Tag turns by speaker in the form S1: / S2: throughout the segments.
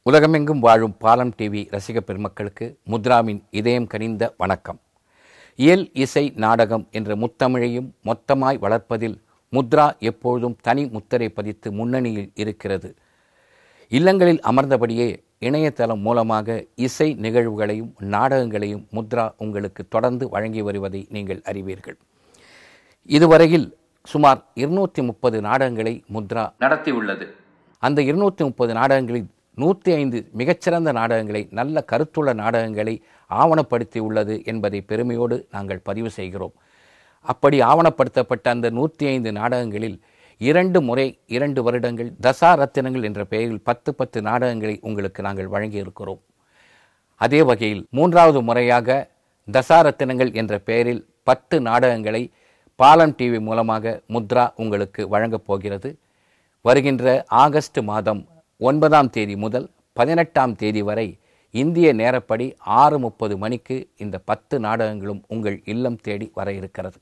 S1: உலகமெங்கும் வாழும் பாலம் டிவி ரசிக பெருமக்களுக்கு முத்ராவின் இதயம் கனிந்த வணக்கம் இயல் இசை நாடகம் என்ற முத்தமிழையும் மொத்தமாய் வளர்ப்பதில் முத்ரா எப்பொழுதும் தனி முத்திரை பதித்து முன்னணியில் இருக்கிறது இல்லங்களில் அமர்ந்தபடியே இணையதளம் மூலமாக இசை நிகழ்வுகளையும் நாடகங்களையும் முத்ரா உங்களுக்கு தொடர்ந்து வழங்கி வருவதை நீங்கள் அறிவீர்கள் இதுவரையில் சுமார் இருநூற்றி முப்பது நாடகங்களை முத்ரா நடத்தியுள்ளது அந்த இருநூற்றி முப்பது நாடகங்களில் நூற்றி ஐந்து மிகச்சிறந்த நாடகங்களை நல்ல கருத்துள்ள நாடகங்களை ஆவணப்படுத்தி உள்ளது என்பதை பெருமையோடு நாங்கள் பதிவு செய்கிறோம் அப்படி ஆவணப்படுத்தப்பட்ட அந்த நூற்றி ஐந்து நாடகங்களில் இரண்டு முறை இரண்டு வருடங்கள் தசா ரத்தினங்கள் என்ற பெயரில் பத்து பத்து நாடகங்களை உங்களுக்கு நாங்கள் வழங்கியிருக்கிறோம் அதே வகையில் மூன்றாவது முறையாக தசாரத்தினங்கள் என்ற பெயரில் பத்து நாடகங்களை பாலம் டிவி மூலமாக முத்ரா உங்களுக்கு வழங்கப் போகிறது வருகின்ற ஆகஸ்ட் மாதம் ஒன்பதாம் தேதி முதல் பதினெட்டாம் தேதி வரை இந்திய நேரப்படி ஆறு முப்பது மணிக்கு இந்த பத்து நாடகங்களும் உங்கள் இல்லம் தேடி வர இருக்கிறது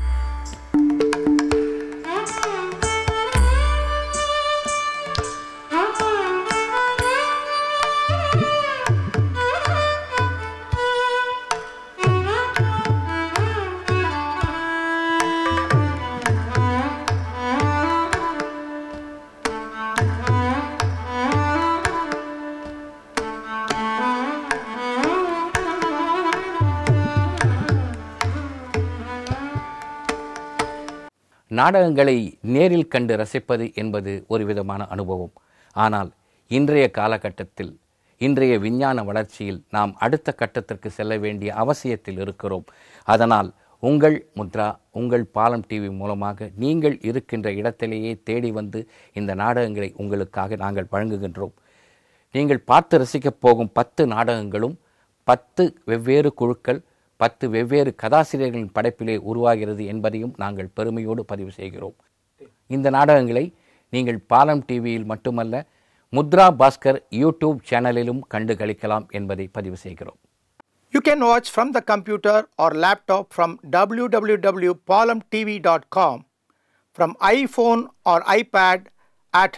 S1: நாடகங்களை நேரில் கண்டு ரசிப்பது என்பது ஒரு விதமான அனுபவம் ஆனால் இன்றைய காலகட்டத்தில் இன்றைய விஞ்ஞான வளர்ச்சியில் நாம் அடுத்த கட்டத்திற்கு செல்ல வேண்டிய அவசியத்தில் இருக்கிறோம் அதனால் உங்கள் முத்ரா உங்கள் பாலம் டிவி மூலமாக நீங்கள் இருக்கின்ற இடத்திலேயே தேடி வந்து இந்த நாடகங்களை உங்களுக்காக நாங்கள் வழங்குகின்றோம் நீங்கள் பார்த்து ரசிக்கப் போகும் பத்து நாடகங்களும் பத்து வெவ்வேறு குழுக்கள் பத்து வெவ்வேறு கதாசிரியர்களின் படைப்பிலே உருவாகிறது என்பதையும் நாங்கள் பெருமையோடு பதிவு செய்கிறோம் இந்த நாடகங்களை நீங்கள் பாலம் டிவியில் மட்டுமல்ல முத்ரா பாஸ்கர் யூடியூப் சேனலிலும் கண்டு களிக்கலாம் என்பதை பதிவு செய்கிறோம்
S2: You can watch from the computer or laptop from www.palmtv.com, from iPhone or iPad at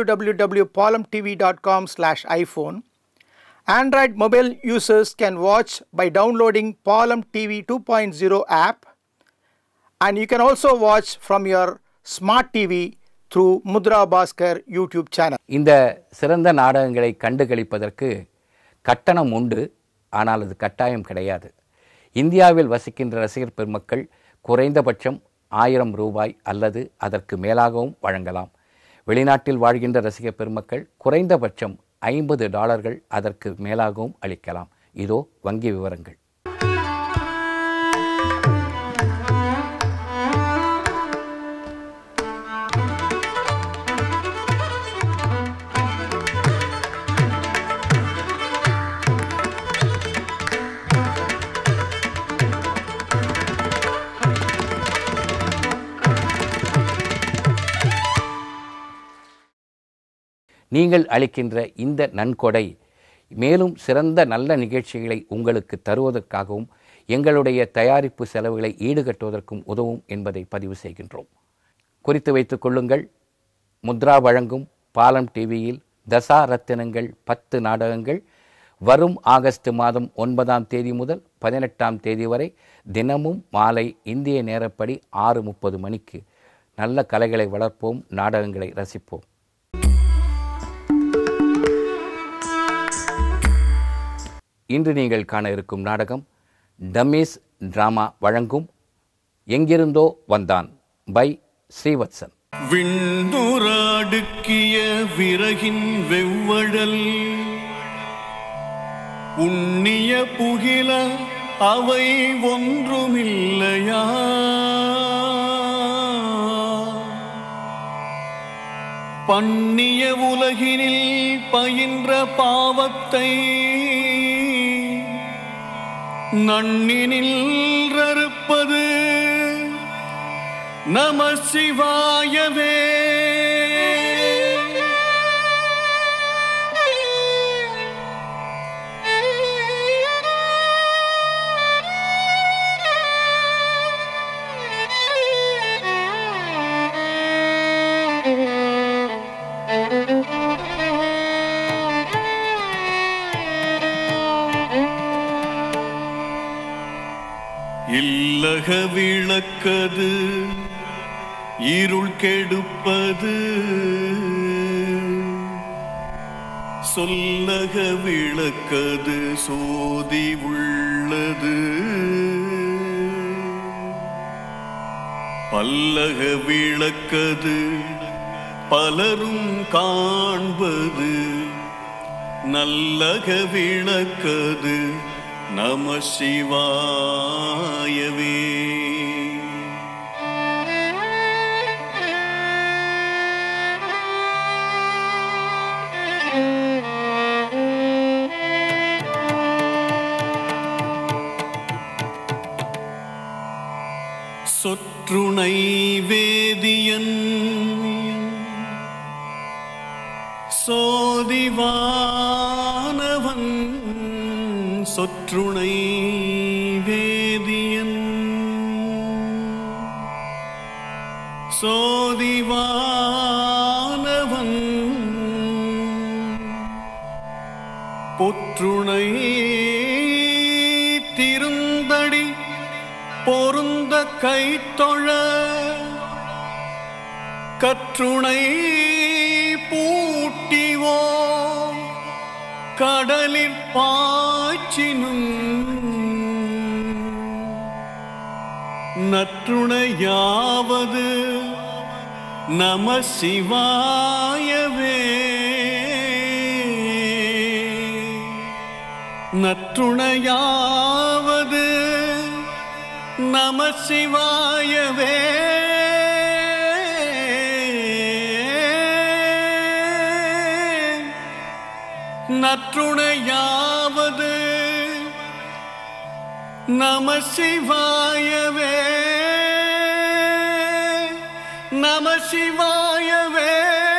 S2: www.palmtv.com/iphone. Android mobile users can watch by downloading Palm TV 2.0 app, and you can also watch from your smart TV through Mudra Bhaskar YouTube channel.
S1: இந்த சிறந்த நாடகங்களை கண்டு களிப்பதற்கு கட்டணம் உண்டு ஆனால் அது கட்டாயம் கிடையாது இந்தியாவில் வசிக்கின்ற ரசிகர் பெருமக்கள் குறைந்தபட்சம் ஆயிரம் ரூபாய் அல்லது அதற்கு மேலாகவும் வழங்கலாம் வெளிநாட்டில் வாழ்கின்ற ரசிகர் பெருமக்கள் குறைந்தபட்சம் ஐம்பது டாலர்கள் அதற்கு மேலாகவும் அளிக்கலாம் இதோ வங்கி விவரங்கள் நீங்கள் அளிக்கின்ற இந்த நன்கொடை மேலும் சிறந்த நல்ல நிகழ்ச்சிகளை உங்களுக்கு தருவதற்காகவும் எங்களுடைய தயாரிப்பு செலவுகளை ஈடுகட்டுவதற்கும் உதவும் என்பதை பதிவு செய்கின்றோம் குறித்து வைத்துக் கொள்ளுங்கள் முத்ரா வழங்கும் பாலம் டிவியில் தசா ரத்தினங்கள் பத்து நாடகங்கள் வரும் ஆகஸ்ட் மாதம் ஒன்பதாம் தேதி முதல் பதினெட்டாம் தேதி வரை தினமும் மாலை இந்திய நேரப்படி ஆறு முப்பது மணிக்கு நல்ல கலைகளை வளர்ப்போம் நாடகங்களை ரசிப்போம் இன்று நீங்கள் காண இருக்கும் நாடகம் டம்மீஸ் டிராமா வழங்கும் எங்கிருந்தோ வந்தான் பை ஸ்ரீவத்சன்
S3: விண்ணுராடுக்கிய விறகின் வெவ்வழல் உண்ணிய புகில அவை ஒன்றுமில்லையா பண்ணிய உலகினில் பயின்ற பாவத்தை நன்னினில் அறுப்பது நம சிவாயவே விளக்கது இருள் கெடுப்பது சொல்லக விளக்கது சோதி உள்ளது பல்லக விளக்கது பலரும் காண்பது நல்லக விளக்கது நம சிவாயவே சொற்றுணை வேதியன் சோதிவானவன் சொற்றுணை வேதியன் சோதிவானவன் பொற்றுணை திருந்தடி பொருந்த கைத்தொழ கற்றுணை பூட்டிவோ கடலிற் பாய்ச்சினும் நற்றுணையாவது நம சிவாயவே நற்றுணையாவது நம சிவாயவே நற்றுணையாவது நம சிவாயவே நம சிவாயவே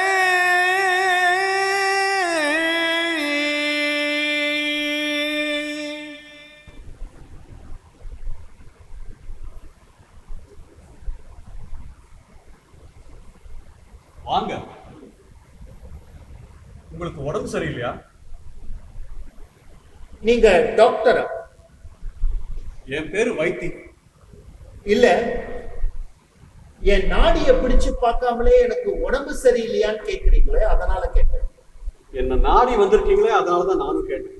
S4: வாங்க உங்களுக்கு உடம்பு சரியில்லையா
S5: நீங்க டாக்டரா
S4: என் பேரு வைத்தி
S5: இல்ல என் நாடிய பிடிச்சு பார்க்காமலே எனக்கு உடம்பு சரியில்லையான்னு கேக்குறீங்களே அதனால கேட்டேன்
S4: என்ன நாடி வந்திருக்கீங்களே அதனால தான் நானும் கேட்டேன்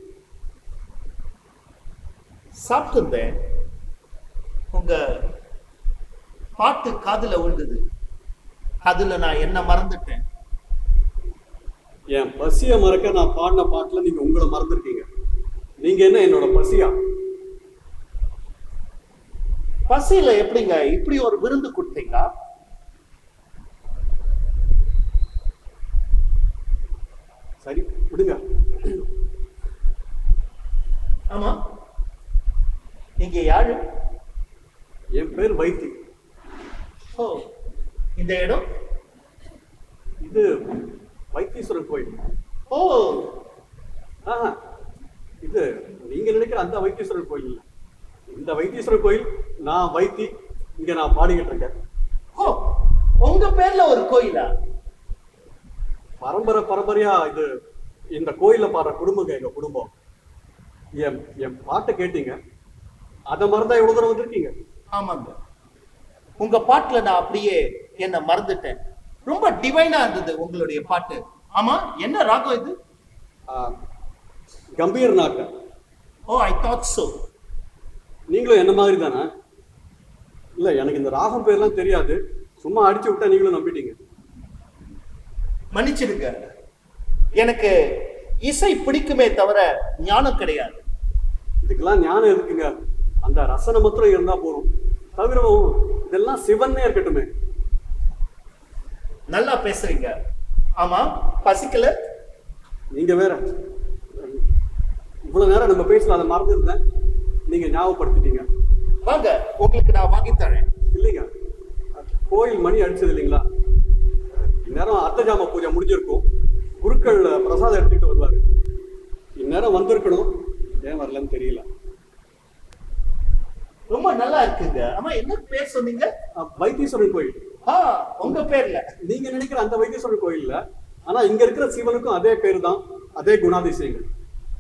S5: சாப்பிட்டுருந்தேன் உங்க பாட்டு காதுல விழுந்தது அதுல நான் என்ன மறந்துட்டேன்
S4: என் பசியை மறக்க நான் பாடின பாட்டுல நீங்க உங்களை மறந்துருக்கீங்க நீங்க என்ன என்னோட பசியா
S5: பசியில எப்படிங்க இப்படி ஒரு விருந்து கொடுத்தீங்களா
S4: சரி விடுங்க
S5: ஆமா நீங்க யாரு
S4: என் பேர் வைத்தி
S5: ஓ இந்த இடம்
S4: இது வைத்தீஸ்வரன் கோயில்
S5: ஓ
S4: ஆஹா இது நீங்க நினைக்கிற அந்த வைத்தீஸ்வரன் கோயில் இல்ல இந்த வைத்தீஸ்வரன் கோயில் நான் வைத்தி இங்க நான் பாடிக்கிட்டு இருக்கேன்
S5: ஓ உங்க பேர்ல ஒரு கோயிலா
S4: பரம்பரை பரம்பரையா இது இந்த கோயில்ல பாடுற குடும்பங்க எங்க குடும்பம் என் என் பாட்டை கேட்டீங்க அதை மறந்தா எவ்வளவு தூரம் வந்திருக்கீங்க
S5: ஆமாங்க உங்க பாட்டுல நான் அப்படியே என்ன மறந்துட்டேன் ரொம்ப டிவைனா இருந்தது உங்களுடைய பாட்டு ஆமா என்ன ராகம் இது
S4: ஆஹ், கம்பீர் நாட்டு
S5: ஓ ஐ தாட் சோ
S4: நீங்களும் என்ன மாதிரி தானே இல்ல எனக்கு இந்த ராகம் பேர்லாம் தெரியாது சும்மா அடிச்சு விட்டா நீங்களும் நம்பிட்டீங்க
S5: மன்னிச்சிடுங்க எனக்கு இசை பிடிக்குமே தவிர ஞானம் கிடையாது
S4: இதுக்கெல்லாம் ஞானம் இருக்குங்க அந்த ரசனை மாத்திரம் இருந்தா போதும் தவிரவும் இதெல்லாம் சிவன்னே இருக்கட்டுமே
S5: நல்லா பேசுறீங்க ஆமா பசிக்கல
S4: நீங்க வேற இவ்வளவு நேரம் நம்ம பேசல அதை மறந்துருந்தேன் நீங்க ஞாபகப்படுத்திட்டீங்க
S5: வாங்க உங்களுக்கு நான் வாங்கி தரேன்
S4: இல்லைங்க கோயில் மணி அடிச்சது இல்லைங்களா இந்நேரம் அர்த்தஜாம பூஜை முடிஞ்சிருக்கும் குருக்கள் பிரசாதம் எடுத்துக்கிட்டு வருவாரு இந்நேரம் வந்திருக்கணும் ஏன் வரலன்னு தெரியல
S5: ரொம்ப நல்லா இருக்குங்க ஆமா என்ன பேர் சொன்னீங்க
S4: அஹ், வைத்தீஸ்வரன் கோயில்
S5: ஆ உங்க பேர்ல
S4: நீங்க நினைக்கிற அந்த வைத்தீஸ்வரன் கோயில்ல ஆனா இங்க இருக்கிற சிவனுக்கும் அதே பேர் தான் அதே குணாதிசயங்கள்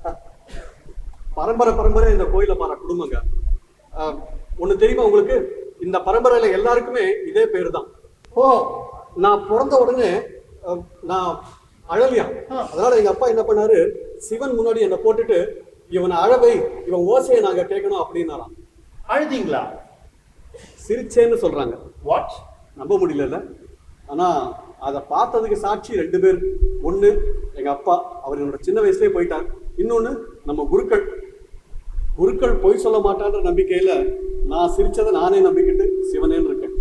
S4: பரம்பரை பரம்பரை இந்த கோயில பாரு குடும்பங்க அஹ், ஒண்ணு தெரியுமா உங்களுக்கு இந்த பரம்பரையில எல்லாருக்குமே இதே பேரு தான்
S5: ஓ
S4: நான் பிறந்த உடனே அஹ், நான் அழலியா அதனால எங்க அப்பா என்ன பண்ணாரு சிவன் முன்னாடி என்னை போட்டுட்டு இவனை அழவை இவன் ஓசையை நாங்க கேட்கணும் அப்படின்னாராம்
S5: அழுதீங்களா
S4: சிரிச்சேன்னு சொல்றாங்க
S5: வாட்
S4: நம்ப முடியல ஆனா அதை பார்த்ததுக்கு சாட்சி ரெண்டு பேர் ஒண்ணு எங்க அப்பா அவர் என்னோட சின்ன வயசுலயே போயிட்டார் இன்னொன்னு நம்ம குருக்கள் குருக்கள் பொய் சொல்ல மாட்டான்ற நம்பிக்கையில நான் சிரிச்சதை நானே நம்பிக்கிட்டு சிவனேன்னு இருக்கேன்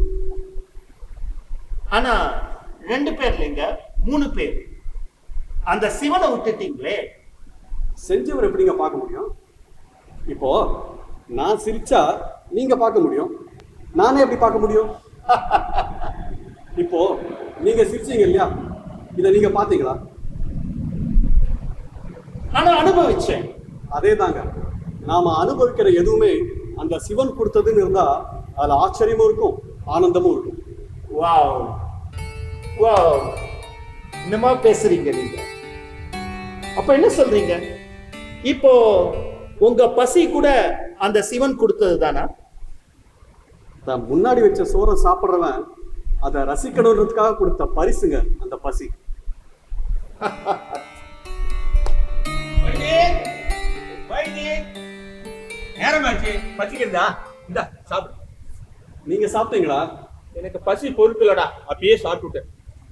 S5: ஆனா ரெண்டு பேர் இல்லைங்க மூணு பேர் அந்த சிவனை விட்டுட்டீங்களே
S4: செஞ்சவர் எப்படிங்க பார்க்க முடியும் இப்போ நான் சிரிச்சா நீங்க பார்க்க முடியும் நானே எப்படி பார்க்க முடியும் இப்போ நீங்க சிரிச்சீங்க இல்லையா இதை நீங்க பாத்தீங்களா
S5: ஆனா அனுபவிச்சேன்
S4: அதே தாங்க நாம அனுபவிக்கிற எதுவுமே அந்த சிவன் கொடுத்ததுன்னு இருந்தா அதுல ஆச்சரியமும் இருக்கும் ஆனந்தமும் இருக்கும்
S5: வாவ் வாவ் என்னமா பேசுறீங்க நீங்க அப்ப என்ன சொல்றீங்க இப்போ உங்க பசி கூட அந்த சிவன் கொடுத்தது தானா
S4: தான் முன்னாடி வச்ச சோறை சாப்பிடுறவன் அதை ரசிக்கணுன்றதுக்காக கொடுத்த பரிசுங்க அந்த பசி
S6: நேரமாச்சு பசிக்கிறதா இந்த சாப்பிடு
S4: நீங்க சாப்பிட்டீங்களா
S6: எனக்கு பசி பொறுக்கலடா அப்படியே சாப்பிட்டுட்டேன்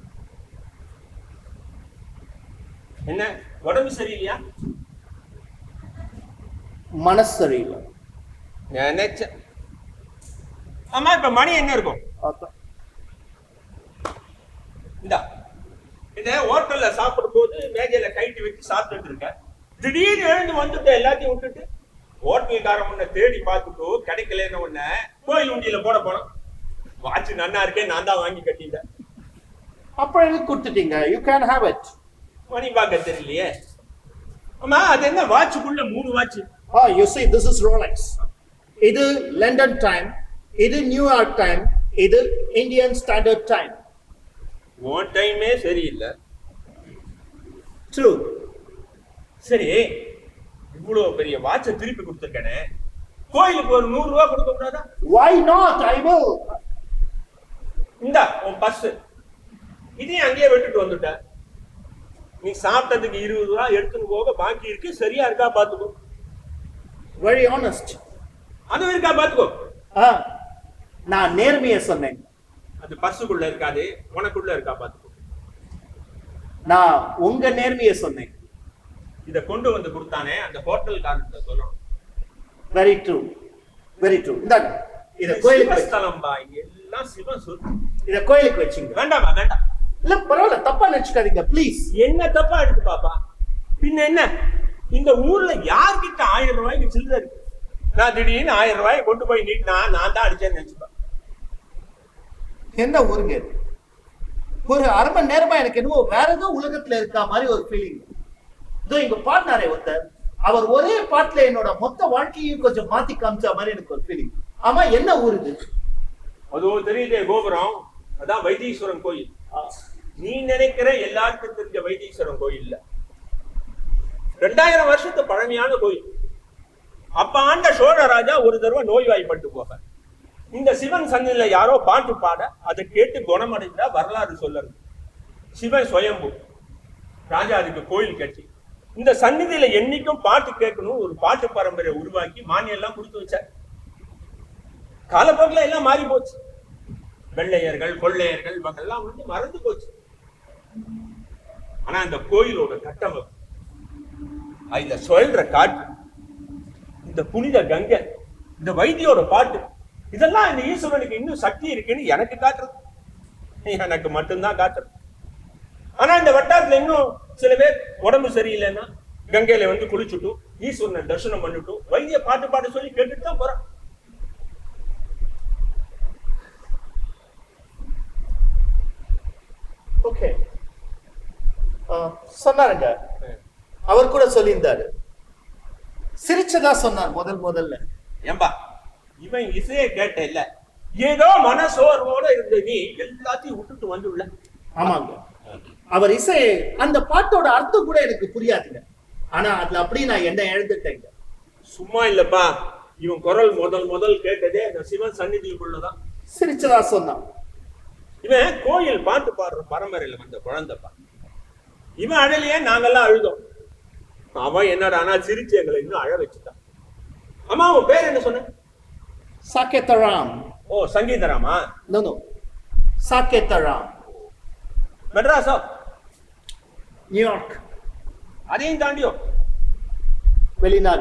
S6: என்ன உடம்பு சரியில்லையா
S5: மனசு சரியில்லை
S6: நினைச்சேன் ஆமா இப்ப மணி என்ன இருக்கும்
S5: அதான்.
S6: இந்தா இந்த ஹோட்டல்ல சாப்பிடும் போது மேஜையில கைட்டு வச்சு சாப்பிட்டுட்டு இருக்கேன் திடீர்னு எழுந்து வந்துட்டு எல்லாத்தையும் விட்டுட்டு ஹோட்டல்காரன் உன்னை தேடி பார்த்துட்டு கிடைக்கலன்னு உன்ன கோயில் உண்டியில போட போனோம் வாட்ச் நன்னா இருக்கே நான் தான் வாங்கி கட்டிட்டேன்
S5: அப்புறம் எனக்கு கொடுத்துட்டீங்க யூ கேன் ஹேவ் இட்
S6: மணி பார்க்க தெரியலையே ஆமா அது என்ன வாட்சுக்குள்ள மூணு வாட்ச்
S5: ஆ you see this is Rolex இது லண்டன் டைம் இது நியூயார்க் டைம் இது இந்தியன் ஸ்டாண்டர்ட் டைம்
S6: உன் டைமே சரியில்லை
S5: ட்ரூ
S6: சரி இவ்வளவு பெரிய வாட்சை திருப்பி கொடுத்துருக்கேனே கோயிலுக்கு ஒரு நூறு ரூபாய் கொடுக்க கூடாதா
S5: why not i will
S6: இந்தா உன் பஸ் இதையும் அங்கேயே விட்டுட்டு வந்துட்ட நீ சாப்பிட்டதுக்கு இருபது ரூபா எடுத்துன்னு போக பாக்கி இருக்கு சரியா இருக்கா பாத்துக்கோ
S5: very honest
S6: அதுவும் இருக்கா பாத்துக்கோ
S5: ஆ நான் நேர்மையை சொன்னேன்
S6: அது பஸ்ஸுக்குள்ள இருக்காது உனக்குள்ள இருக்கா பாத்துக்கோ
S5: நான் உங்க நேர்மையை சொன்னேன்
S6: இத கொண்டு வந்து கொடுத்தானே அந்த ஹோட்டல்காரன் சொல்லணும்
S5: வெரி ட்ரூ வெரி ட்ரூ இந்தாங்க இத கோயிலுக்கு வச்சு-
S6: சிவஸ்தலம் பா இங்க எல்லாம் சிவன் சொல்
S5: இத கோயிலுக்கு வச்சுங்க
S6: வேண்டாமா வேண்டாம்
S5: இல்ல பரவாயில்ல தப்பா நினைச்சுக்காதீங்க ப்ளீஸ்
S6: என்ன தப்பா இருக்கு பாப்பா பின்ன என்ன இந்த ஊர்ல யார்கிட்ட ஆயிரம் ரூபாய்க்கு சில்லறை இருக்கு நான் திடீர்னு ஆயிரம் ரூபாய் கொண்டு போய் நீட்டினா நான் தான் அடிச்சேன்னு நினைச்சுப்பேன்
S5: என்ன ஊருங்க இது? ஒரு அரை மணி நேரமா எனக்கு என்னமோ வேற ஏதோ உலகத்துல இருக்கா மாதிரி ஒரு ஃபீலிங் இதோ எங்க பாட்னாரே ஒருத்தர் அவர் ஒரே பாட்டுல என்னோட மொத்த வாழ்க்கையும் கொஞ்சம் மாத்தி காமிச்ச மாதிரி எனக்கு ஒரு ஃபீலிங் ஆமா என்ன ஊர் இது
S6: அதோ தெரியுதே கோபுரம் அதான் வைத்தீஸ்வரன் கோயில் நீ நினைக்கிற எல்லாருக்கும் தெரிஞ்ச வைத்தீஸ்வரன் கோயில் இல்ல ரெண்டாயிரம் வருஷத்து பழமையான கோயில் அப்ப ஆண்ட சோழ ராஜா ஒரு தடவை நோய்வாய்ப்பட்டு போக இந்த சிவன் சன்னில யாரோ பாட்டு பாட அதை கேட்டு குணமடைந்தா வரலாறு சொல்லுறது சிவன் சுயம்பு ராஜா அதுக்கு கோயில் கட்டி இந்த சந்நிதியில என்னைக்கும் பாட்டு கேட்கணும் ஒரு பாட்டு பரம்பரை உருவாக்கி மானியம் எல்லாம் கொடுத்து வச்சார் காலப்போக்கில் எல்லாம் மாறி போச்சு வெள்ளையர்கள் கொள்ளையர்கள் இவங்கெல்லாம் வந்து மறந்து போச்சு ஆனா இந்த கோயிலோட கட்டமைப்பு அதுல சொல்ற காட்டு இந்த புனித கங்கை இந்த வைத்தியோட பாட்டு இதெல்லாம் இந்த ஈஸ்வரனுக்கு இன்னும் சக்தி இருக்குன்னு எனக்கு காட்டுறது எனக்கு மட்டும்தான் காட்டுறது ஆனா இந்த வட்டாரத்துல இன்னும் சில பேர் உடம்பு சரியில்லைன்னா கங்கையில வந்து குளிச்சுட்டும் ஈஸ்வரனை தரிசனம் பண்ணிட்டும் வைத்திய பாட்டு பாட சொல்லி கேட்டுட்டு தான் போறான்
S5: ஓகே சொன்னாருங்க அவர் கூட சொல்லியிருந்தாரு சிரிச்சதா சொன்னார் முதல் முதல்ல
S6: ஏம்பா இவன் இசையை கேட்ட இல்ல ஏதோ மனசோர்வோட இருந்த நீ எல்லாத்தையும் விட்டுட்டு வந்துள்ள
S5: ஆமாங்க அவர் இசை அந்த பாட்டோட அர்த்தம் கூட எனக்கு புரியாதுங்க ஆனா அதுல அப்படி நான் என்ன எழுந்துட்டேங்க
S6: சும்மா இல்லப்பா இவன் குரல் முதல் முதல் கேட்டதே அந்த சிவன் சந்நிதிக்குள்ளதான்
S5: சிரிச்சதா சொன்னான்
S6: இவன் கோயில் பாட்டு பாடுற பரம்பரையில வந்த குழந்தைப்பா இவன் அழலையே நாங்கெல்லாம் அழுதோம் அவன் என்னடா ஆனா சிரிச்சு எங்களை இன்னும் அழ வச்சுட்டான் அம்மா உன் பேர் என்ன சொன்ன
S5: சாக்கேத்தராம்
S6: ஓ சங்கீதராமா
S5: நோ நோ சாக்கேத்தராம்
S6: மெட்ராஸோ
S5: நியூயார்க்
S6: அதையும் தாண்டியோ
S5: வெளிநாடு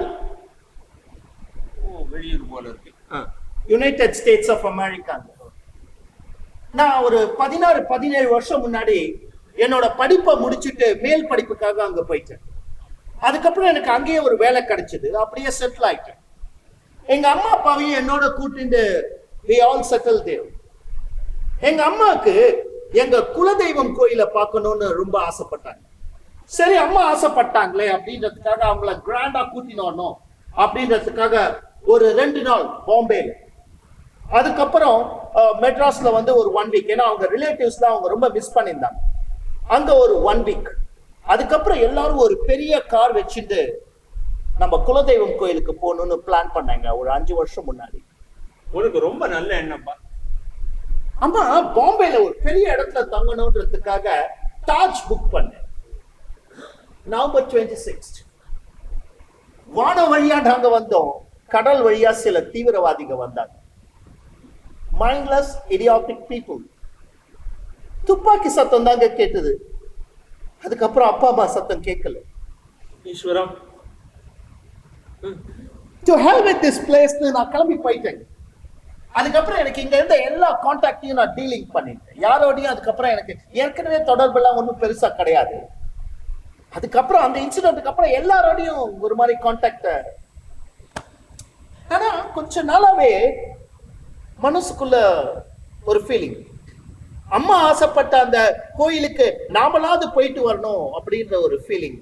S6: ஓ வெளியூர் போல இருக்கு ஆ.
S5: யுனைடெட் ஸ்டேட்ஸ் ஆஃப் அமெரிக்கா நான் ஒரு பதினாறு பதினேழு வருஷம் முன்னாடி என்னோட படிப்பை முடிச்சுட்டு மேல் படிப்புக்காக அங்க போயிட்டேன் அதுக்கப்புறம் எனக்கு அங்கேயே ஒரு வேலை கிடைச்சது அப்படியே செட்டில் ஆயிட்டேன் எங்க அம்மா அப்பாவையும் என்னோட கூட்டிட்டு we all settled there எங்க அம்மாவுக்கு எங்க குலதெய்வம் கோயிலை பார்க்கணும்னு ரொம்ப ஆசைப்பட்டாங்க சரி அம்மா ஆசைப்பட்டாங்களே அப்படின்றதுக்காக அவங்கள கிராண்டா கூட்டின்னு வரணும் அப்படின்றதுக்காக ஒரு ரெண்டு நாள் பாம்பேல அதுக்கப்புறம் அஹ், மெட்ராஸ்ல வந்து ஒரு ஒன் வீக் ஏன்னா அவங்க ரிலேட்டிவ்ஸ் தான் அவங்க ரொம்ப மிஸ் பண்ணியிருந்தாங்க அங்க ஒரு ஒன் வீக் அதுக்கப்புறம் எல்லாரும் ஒரு பெரிய கார் வச்சுட்டு நம்ம குலதெய்வம் கோயிலுக்கு போகணும்னு பிளான் பண்ணாங்க ஒரு அஞ்சு வருஷம் முன்னாடி
S6: உனக்கு ரொம்ப நல்ல எண்ணம்ப்பா
S5: அம்மா பாம்பேல ஒரு பெரிய இடத்துல தங்கணுன்றதுக்காக தாஜ் புக் பண்ணேன் நவம்பர் டுவெண்ட்டி சிக்ஸ் வான வழியா நாங்க வந்தோம் கடல் வழியா சில தீவிரவாதிக வந்தாங்க மைண்ட்லெஸ் idiotic people துப்பாக்கி சத்தம் தாங்க கேட்டது அதுக்கப்புறம் அப்பா அம்மா சத்தம் கேட்கல
S6: ஈஸ்வரம்
S5: டு ஹெல் வித் திஸ் பிளேஸ்னு நான் கிளம்பி போயிட்டேன் அதுக்கப்புறம் எனக்கு இங்க இருந்த எல்லா கான்டாக்டையும் நான் டீலிங் பண்ணிட்டேன் யாரோடையும் அதுக்கப்புறம் எனக்கு ஏற்கனவே தொடர்பெல்லாம் ஒன்றும் பெருசா கிடையாது அதுக்கப்புறம் அந்த இன்சிடென்ட்டுக்கு அப்புறம் எல்லாரோடையும் ஒரு மாதிரி கான்டாக்ட ஆனா கொஞ்ச நாளாவே மனசுக்குள்ள ஒரு ஃபீலிங் அம்மா ஆசைப்பட்ட அந்த கோயிலுக்கு நாமளாவது போயிட்டு வரணும் அப்படின்ற ஒரு ஃபீலிங்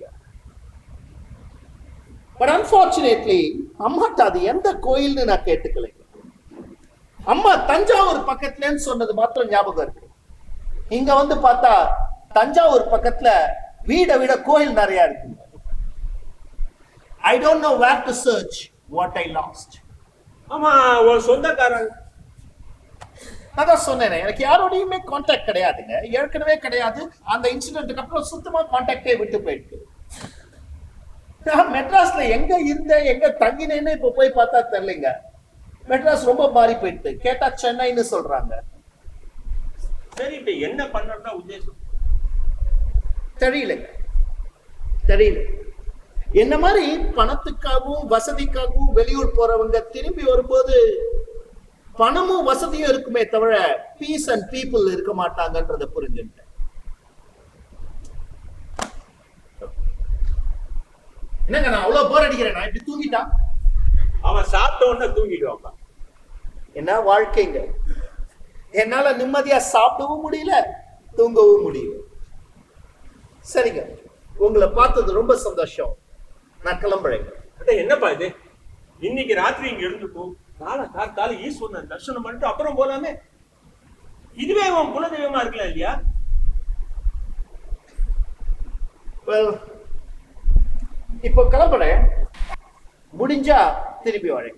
S5: பட் அன்பார்ச்சுனேட்லி அம்மாட்ட அது எந்த கோயில்னு நான் கேட்டுக்கல அம்மா தஞ்சாவூர் பக்கத்துலன்னு சொன்னது மாத்திரம் ஞாபகம் இருக்கு இங்க வந்து பார்த்தா தஞ்சாவூர் பக்கத்துல வீடை விட கோயில் நிறைய இருக்கு I don't know where to search what I lost
S6: ஆமா உன் சொந்தக்காரன்
S5: அதான் சொன்னேனே எனக்கு யாரோடையுமே கான்டாக்ட் கிடையாதுங்க ஏற்கனவே கிடையாது அந்த இன்சிடென்ட்டுக்கு அப்புறம் சுத்தமா கான்டாக்டே விட்டு போயிட்டு நான் மெட்ராஸ்ல எங்க இருந்தேன் எங்க தங்கினேன்னு இப்ப போய் பார்த்தா தெரியலங்க மெட்ராஸ் ரொம்ப மாறி போயிட்டு கேட்டா சென்னைன்னு சொல்றாங்க
S6: சரி இப்ப என்ன பண்ணறதா உத்தேசம்
S5: தெரியலங்க தெரியல என்ன மாதிரி பணத்துக்காகவும் வசதிக்காகவும் வெளியூர் போறவங்க திரும்பி வரும்போது பணமும் வசதியும் இருக்குமே தவிர பீஸ் அண்ட் பீப்புள் இருக்க மாட்டாங்கன்றத புரிஞ்சுட்டேன் என்னங்க நான் அவ்வளவு போர் அடிக்கிறேன் நான் இப்படி தூங்கிட்டா
S6: அவன் சாப்பிட்ட உடனே தூங்கிடுவான்ப்பா
S5: என்ன வாழ்க்கைங்க என்னால நிம்மதியா சாப்பிடவும் முடியல தூங்கவும் முடியல சரிங்க உங்களை பார்த்தது ரொம்ப சந்தோஷம் நான் கிளம்புறேங்க
S6: அட என்னப்பா இது இன்னைக்கு ராத்திரி இங்க இருந்துக்கோ நாளை காத்தால ஈஸ்வரன் தரிசனம் பண்ணிட்டு அப்புறம் போலாமே இதுவே உன் குலதெய்வமா இருக்கலாம் இல்லையா
S5: Well, இப்போ கிளம்புறேன் முடிஞ்சா திருப்பி வரேன்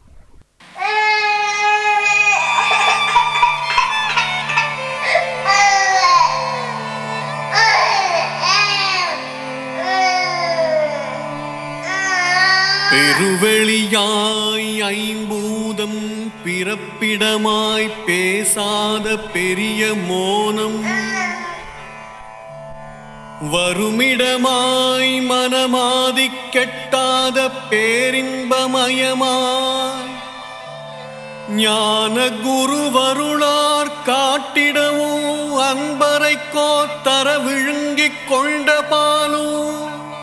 S3: பெருவெளியாய் ஐம்பூதம் பிறப்பிடமாய் பேசாத பெரிய மோனம் வருமிடமாய் மனமாதி கெட்டாத பேரின்பமயமாய் ஞான குருவருளார் காட்டிடவும் அன்பரை கோத்தர விழுங்கிக் கொண்ட பாலும்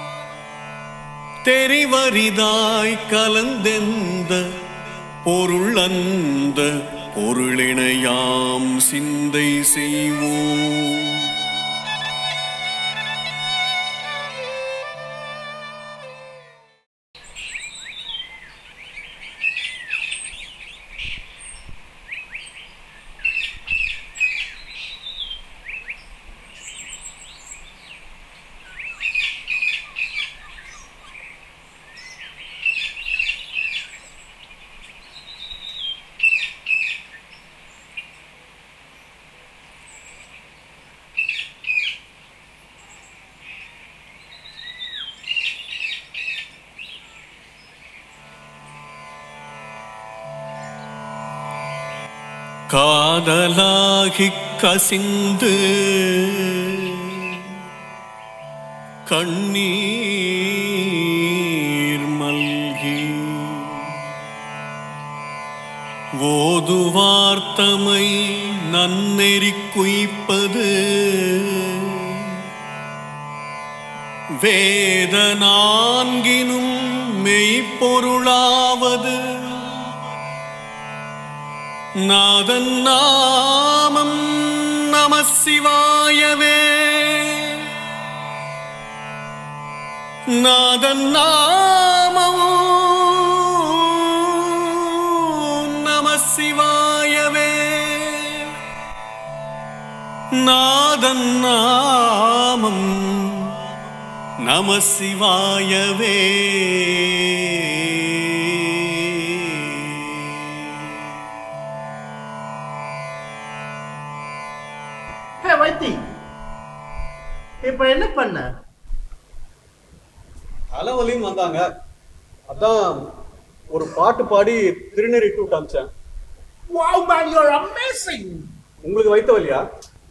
S3: தெரிவரிதாய் கலந்தெந்த பொருள் அந்த பொருளினையாம் சிந்தை செய்வோம் காதலாகிக் கசிந்து கண்ணீர் மல்கி ஓதுவார்த்தமை நன்னெறி குய்ப்பது வேத நான்கினும் மெய்ப்பொருளாவது நாதன் நாமம் நம சிவாயவே நாதன் நாமம் நம சிவாயவே நாதன் நாமம் நம சிவாயவே
S5: ஹே வைத்தி இப்ப என்ன பண்ண
S4: தலைவலின்னு வந்தாங்க அதான் ஒரு பாட்டு பாடி திருநெறி விட்டு அமிச்சேன்
S5: wow man you are amazing
S4: உங்களுக்கு வைத்த வழியா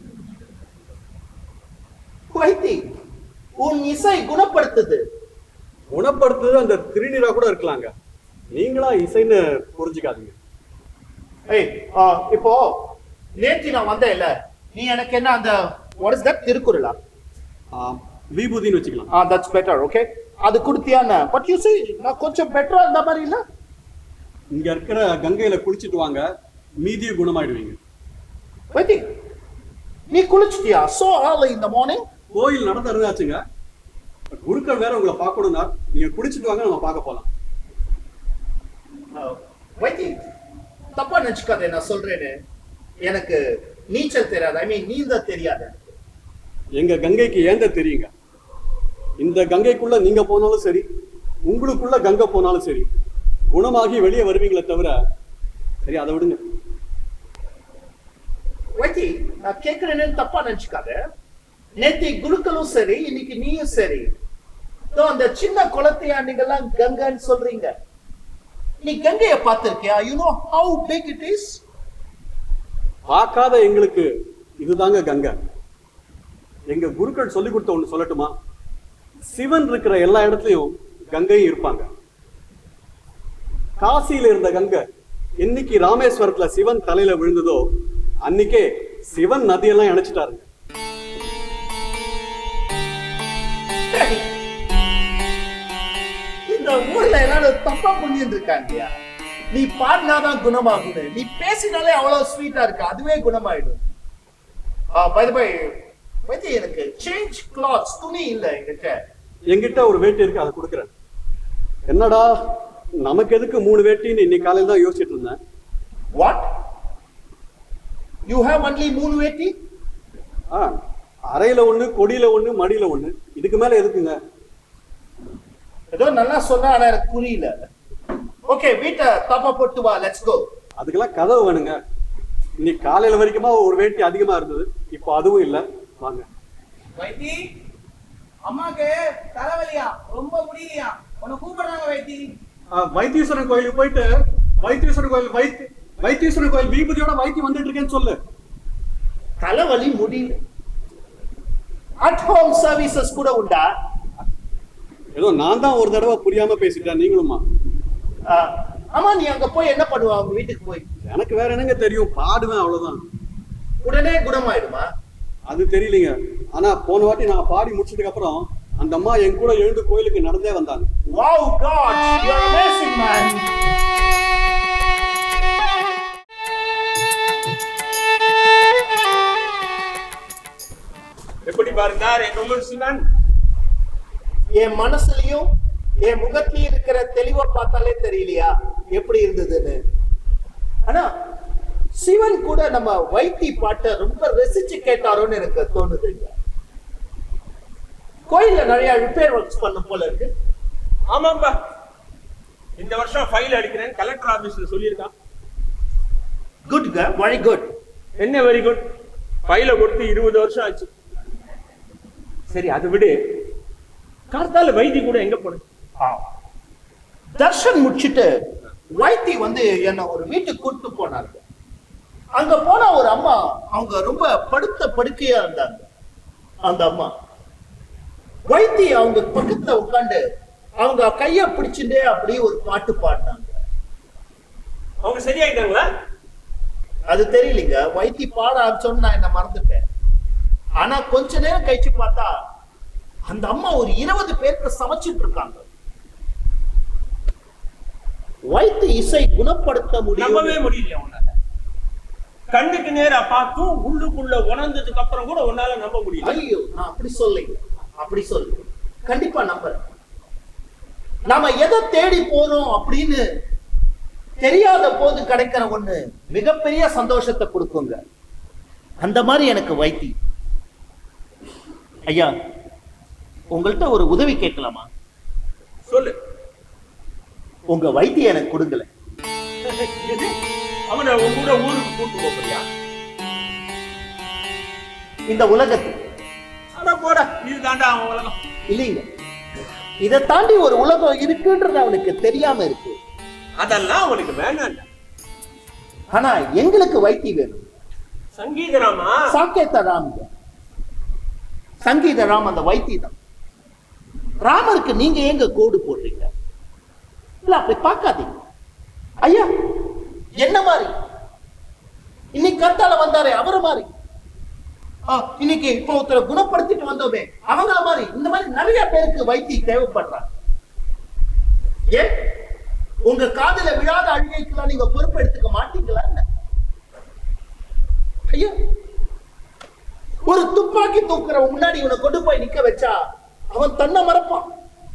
S5: வைத்தி உன் இசை குணப்படுத்துது
S4: குணப்படுத்துறது அந்த திருநீரா கூட இருக்கலாங்க நீங்களா இசைன்னு புரிஞ்சுக்காதீங்க
S5: ஏய் ஆ, இப்போ நேற்று நான் வந்தேன் இல்ல நீ எனக்கு என்ன அந்த வாட் இஸ் தட் திருக்குறளா
S4: ஆ, விபூதின்னு வச்சுக்கலாம்
S5: ஆ தட்ஸ் பெட்டர் ஓகே அது கொடுத்தியான்னு பட் யூ see நான் கொஞ்சம் பெட்டரா இந்த மாதிரி இல்ல
S4: இங்க இருக்கிற கங்கையில குளிச்சிட்டு வாங்க மீதியை குணமாயிடுவீங்க
S5: வைத்தி நீ குளிச்சிட்டியா so early in the morning
S4: கோயில் நடந்து இருந்தாச்சுங்க குருக்கள் வேற உங்களை பார்க்கணும்னா நீங்க குளிச்சிட்டு வாங்க நம்ம பார்க்க போலாம்
S5: வைத்தி தப்பா நினைச்சுக்காத நான் சொல்றேன்னு எனக்கு நீச்சல் தெரியாது ஐ மீன் நீந்த தெரியாது
S4: எங்க கங்கைக்கு ஏந்த தெரியுங்க இந்த கங்கைக்குள்ள நீங்க போனாலும் சரி உங்களுக்குள்ள கங்கை போனாலும் சரி குணமாகி வெளியே வருவீங்களே தவிர சரி அதை விடுங்க
S5: வைத்தி நான் கேட்கிறேன்னு தப்பா நினைச்சுக்காத நேத்தி குருக்களும் சரி இன்னைக்கு நீயும் சரி இதோ அந்த சின்ன குளத்தையா நீங்க எல்லாம் கங்கைன்னு சொல்றீங்க நீ கங்கைய பார்த்திருக்கியா you know how big it is
S4: பார்க்காத எங்களுக்கு இதுதாங்க கங்கை எங்க குருக்கள் சொல்லி கொடுத்த ஒண்ணு சொல்லட்டுமா சிவன் இருக்கிற எல்லா இடத்துலயும் கங்கையும் இருப்பாங்க காசியில இருந்த கங்கை என்னைக்கு ராமேஸ்வரத்துல சிவன் தலையில விழுந்ததோ அன்னைக்கே சிவன் நதியெல்லாம் இணைச்சிட்டாருங்க
S5: இந்த ஊர்ல எல்லாரும் தப்பா புரிஞ்சுட்டு இருக்காங்கயா நீ பாடினாதான் குணமாகுது நீ பேசினாலே அவ்வளவு ஸ்வீட்டா இருக்கு அதுவே குணமாயிடும் பை பை வைத்தி எனக்கு சேஞ்ச் கிளாத்ஸ் துணி இல்ல என்கிட்ட
S4: என்கிட்ட ஒரு வேட்டி இருக்கு அதை கொடுக்குறேன் என்னடா நமக்கு எதுக்கு மூணு வேட்டின்னு இன்னைக்கு காலையில தான் யோசிச்சுட்டு இருந்தேன்
S5: வாட் யூ ஹேவ் ஒன்லி மூணு வேட்டி
S4: ஆ அறையில ஒண்ணு கொடியில ஒண்ணு மடியில ஒண்ணு இதுக்கு மேல எதுக்குங்க
S5: ஏதோ நல்லா சொன்னா ஆனா எனக்கு புரியல ஓகே வீட்டை தப்பா போட்டு வா லெட்ஸ் கோ
S4: அதுக்கெல்லாம் கதவு வேணுங்க இன்னைக்கு காலையில வரைக்குமா ஒரு வேட்டி அதிகமா இருந்தது இப்போ அதுவும் இல்ல வாங்க
S7: வைத்தி அம்மாக்கு தலைவலியா ரொம்ப முடியலையா உன்னை கூப்பிடுறாங்க வைத்தி
S4: ஆ, வைத்தீஸ்வரன் கோயிலுக்கு போயிட்டு வைத்தீஸ்வரன் கோயில் வைத்தி வைத்தீஸ்வரன் கோயில் விபூதியோட வைத்தி வந்துட்டு இருக்கேன்னு சொல்லு
S5: தலைவலி முடியல அட் ஹோம் சர்வீசஸ் கூட உண்டா
S4: ஏதோ நான் தான் ஒரு தடவை புரியாம பேசிட்டேன் நீங்களுமா
S5: ஆ, ஆமா நீ அங்க போய் என்ன பண்ணுவ அவங்க வீட்டுக்கு போய்
S4: எனக்கு வேற என்னங்க தெரியும் பாடுவேன் அவ்வளவுதான்
S5: உடனே குணமாயிடுமா
S4: அது தெரியலங்க ஆனா போன வாட்டி நான் பாடி முடிச்சதுக்கு அப்புறம் அந்த அம்மா என் கூட எழுந்து கோயிலுக்கு நடந்தே வந்தாங்க
S5: wow God you are amazing man
S6: எப்படி பாருந்தார் என் உமர் சுனான்
S5: என் மனசுலயும் என் முகத்திலயும் இருக்கிற தெளிவா பார்த்தாலே தெரியலையா எப்படி இருந்ததுன்னு ஆனா சிவன் கூட நம்ம வைத்தி பாட்டை ரொம்ப ரசிச்சு கேட்டாரோன்னு எனக்கு தோணுதுங்க கோயில்ல நிறைய ரிப்பேர் ஒர்க்ஸ் பண்ண போல இருக்கு
S6: ஆமாம்பா இந்த வருஷம் ஃபைல் அடிக்கிறேன் கலெக்டர் ஆபீஸ்ல சொல்லியிருக்கான்
S5: குட்ங்க வெரி குட்
S6: என்ன வெரி குட் ஃபைல கொடுத்து இருபது வருஷம் ஆச்சு சரி அதை விடு கார்த்தால வைத்தி கூட எங்க போன
S5: தர்ஷன் முடிச்சிட்டு வைத்தி வந்து என்ன ஒரு வீட்டுக்கு கூட்டு போனாரு அங்க போனா ஒரு அம்மா அவங்க ரொம்ப படுத்த படுக்கையா இருந்தாங்க அந்த அம்மா வைத்தி அவங்க பக்கத்துல உட்காந்து அவங்க கைய பிடிச்சுட்டே அப்படியே ஒரு பாட்டு பாடினாங்க
S6: அவங்க சரியாயிட்டாங்களா
S5: அது தெரியலங்க வைத்தி பாட ஆரம்பிச்சோன்னு நான் என்ன மறந்துட்டேன் ஆனா கொஞ்ச நேரம் கழிச்சு பார்த்தா அந்த அம்மா ஒரு இருபது பேருக்கு சமைச்சிட்டு இருக்காங்க வைத்து இசை குணப்படுத்த
S6: நம்பவே
S5: முடியும்
S6: முடியல உன்னால கண்ணுக்கு நேரா பார்த்தும் உள்ளுக்குள்ள உணர்ந்ததுக்கு அப்புறம் கூட உன்னால நம்ப முடியல
S5: ஐயோ நான் அப்படி சொல்லுங்க அப்படி சொல்லு கண்டிப்பா நம்புறேன் நாம எதை தேடி போறோம் அப்படின்னு தெரியாத போது கிடைக்கிற ஒண்ணு மிகப்பெரிய சந்தோஷத்தை கொடுக்குங்க அந்த மாதிரி எனக்கு வைத்தி ஐயா உங்கள்கிட்ட ஒரு உதவி கேட்கலாமா
S6: சொல்லு
S5: உங்க வைத்திய எனக்கு கொடுங்கல
S6: இது, அவனை உன் கூட ஊருக்கு கூட்டு போறியா
S5: இந்த உலகத்துக்கு
S6: அட போட இது தாண்டா அவன் உலகம்
S5: இல்லைங்க இதை தாண்டி ஒரு உலகம் இருக்குன்றது அவனுக்கு தெரியாம இருக்கு
S6: அதெல்லாம் அவனுக்கு வேணாண்டா
S5: ஆனா எங்களுக்கு வைத்தி வேணும்
S6: சங்கீதராமா
S5: சாக்கேத்த ராம் சங்கீத ராம் அந்த வைத்தியம் ராமருக்கு நீங்க எங்க கோடு போடுறீங்க இல்ல அப்படி பார்க்காதீங்க ஐயா என்ன மாதிரி இன்னைக்கு கத்தால வந்தாரே அவர மாதிரி ஆ, இன்னைக்கு இப்போ ஒருத்தரை குணப்படுத்திட்டு வந்தோமே அவங்கள மாதிரி இந்த மாதிரி நிறைய பேருக்கு வைத்தியம் தேவைப்படுறாங்க ஏன் உங்க காதுல விழாத அழுகைக்கெல்லாம் நீங்க பொறுப்பு எடுத்துக்க மாட்டீங்களா என்ன? ஐயா ஒரு துப்பாக்கி தூக்குறவன் முன்னாடி இவனை கொண்டு போய் நிக்க வச்சா அவன் தன்னை மறப்பான்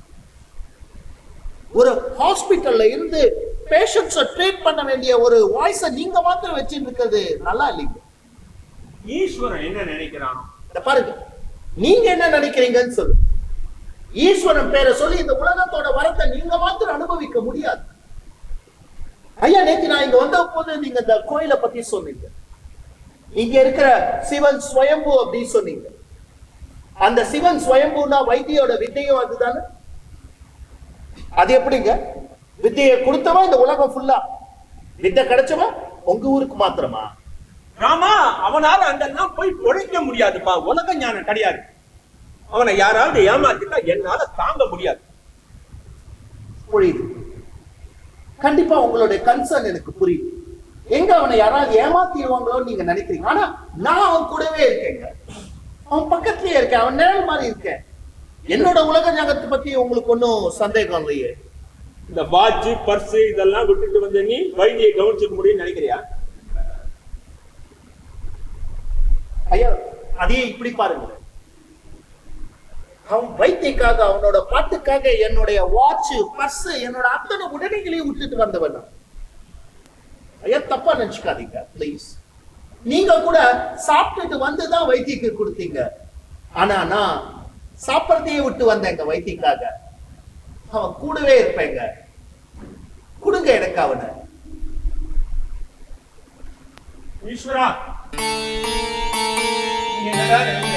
S5: ஒரு ஹாஸ்பிட்டல்ல இருந்து பேஷண்ட்ஸ ட்ரீட் பண்ண வேண்டிய ஒரு வாய்ஸ நீங்க மாத்திரம் வச்சுட்டு இருக்கிறது நல்லா இல்லைங்க
S6: ஈஸ்வரன் என்ன நினைக்கிறானோ
S5: இத பாருங்க நீங்க என்ன நினைக்கிறீங்கன்னு சொல்லு ஈஸ்வரன் பேரை சொல்லி இந்த உலகத்தோட வரத்தை நீங்க மாத்திரம் அனுபவிக்க முடியாது ஐயா நேத்து நான் இங்க வந்த போது நீங்க இந்த கோயிலை பத்தி சொன்னீங்க இங்க இருக்கிற சிவன் ஸ்வயம்பு அப்படின்னு சொன்னீங்க அந்த சிவன் ஸ்வயம்புனா வைத்தியோட வித்தையும் அதுதானே அது எப்படிங்க வித்தையை கொடுத்தவன் இந்த உலகம் ஃபுல்லா வித்தை கிடைச்சவன் உங்க ஊருக்கு மாத்திரமா
S6: ராமா அவனால அங்கெல்லாம் போய் பொழைக்க முடியாதுப்பா உலக ஞானம் கிடையாது அவனை யாராவது ஏமாத்திட்டா என்னால தாங்க முடியாது
S5: புரியுது கண்டிப்பா உங்களுடைய கன்சர்ன் எனக்கு புரியுது எங்க அவனை யாராவது ஏமாத்திடுவாங்களோன்னு நீங்க நினைக்கிறீங்க ஆனா நான் அவன் கூடவே இருக்கேங்க அவன் பக்கத்துலயே இருக்கேன் அவன் நிழல் மாதிரி இருக்கேன் என்னோட உலக ஞானத்தை பத்தி உங்களுக்கு ஒன்றும் சந்தேகம் இல்லையே
S6: இந்த வாட்ச் பர்ஸ் இதெல்லாம் விட்டுட்டு வந்த நீ வைத்தியை கவனிச்சுக்க முடியும்னு நினைக்கிறியா
S5: ஐயா அதையே இப்படி பாருங்க அவன் வைத்தியக்காக அவனோட பாட்டுக்காக என்னுடைய வாட்ச் பர்ஸ் என்னோட அத்தனை உடனடிகளையும் விட்டுட்டு வந்தவன் நான். ஐயா தப்பா நினைச்சுக்காதீங்க ப்ளீஸ் நீங்க கூட சாப்பிட்டுட்டு வந்து தான் வைத்தியக்கு கொடுத்தீங்க ஆனா நான் சாப்பிடறதையே விட்டு வந்தேன் எங்க வைத்தியக்காக அவன் கூடவே இருப்பேங்க கொடுங்க எனக்கு அவனை
S6: ஈஸ்வரா நீ என்னடா நினைக்கிற?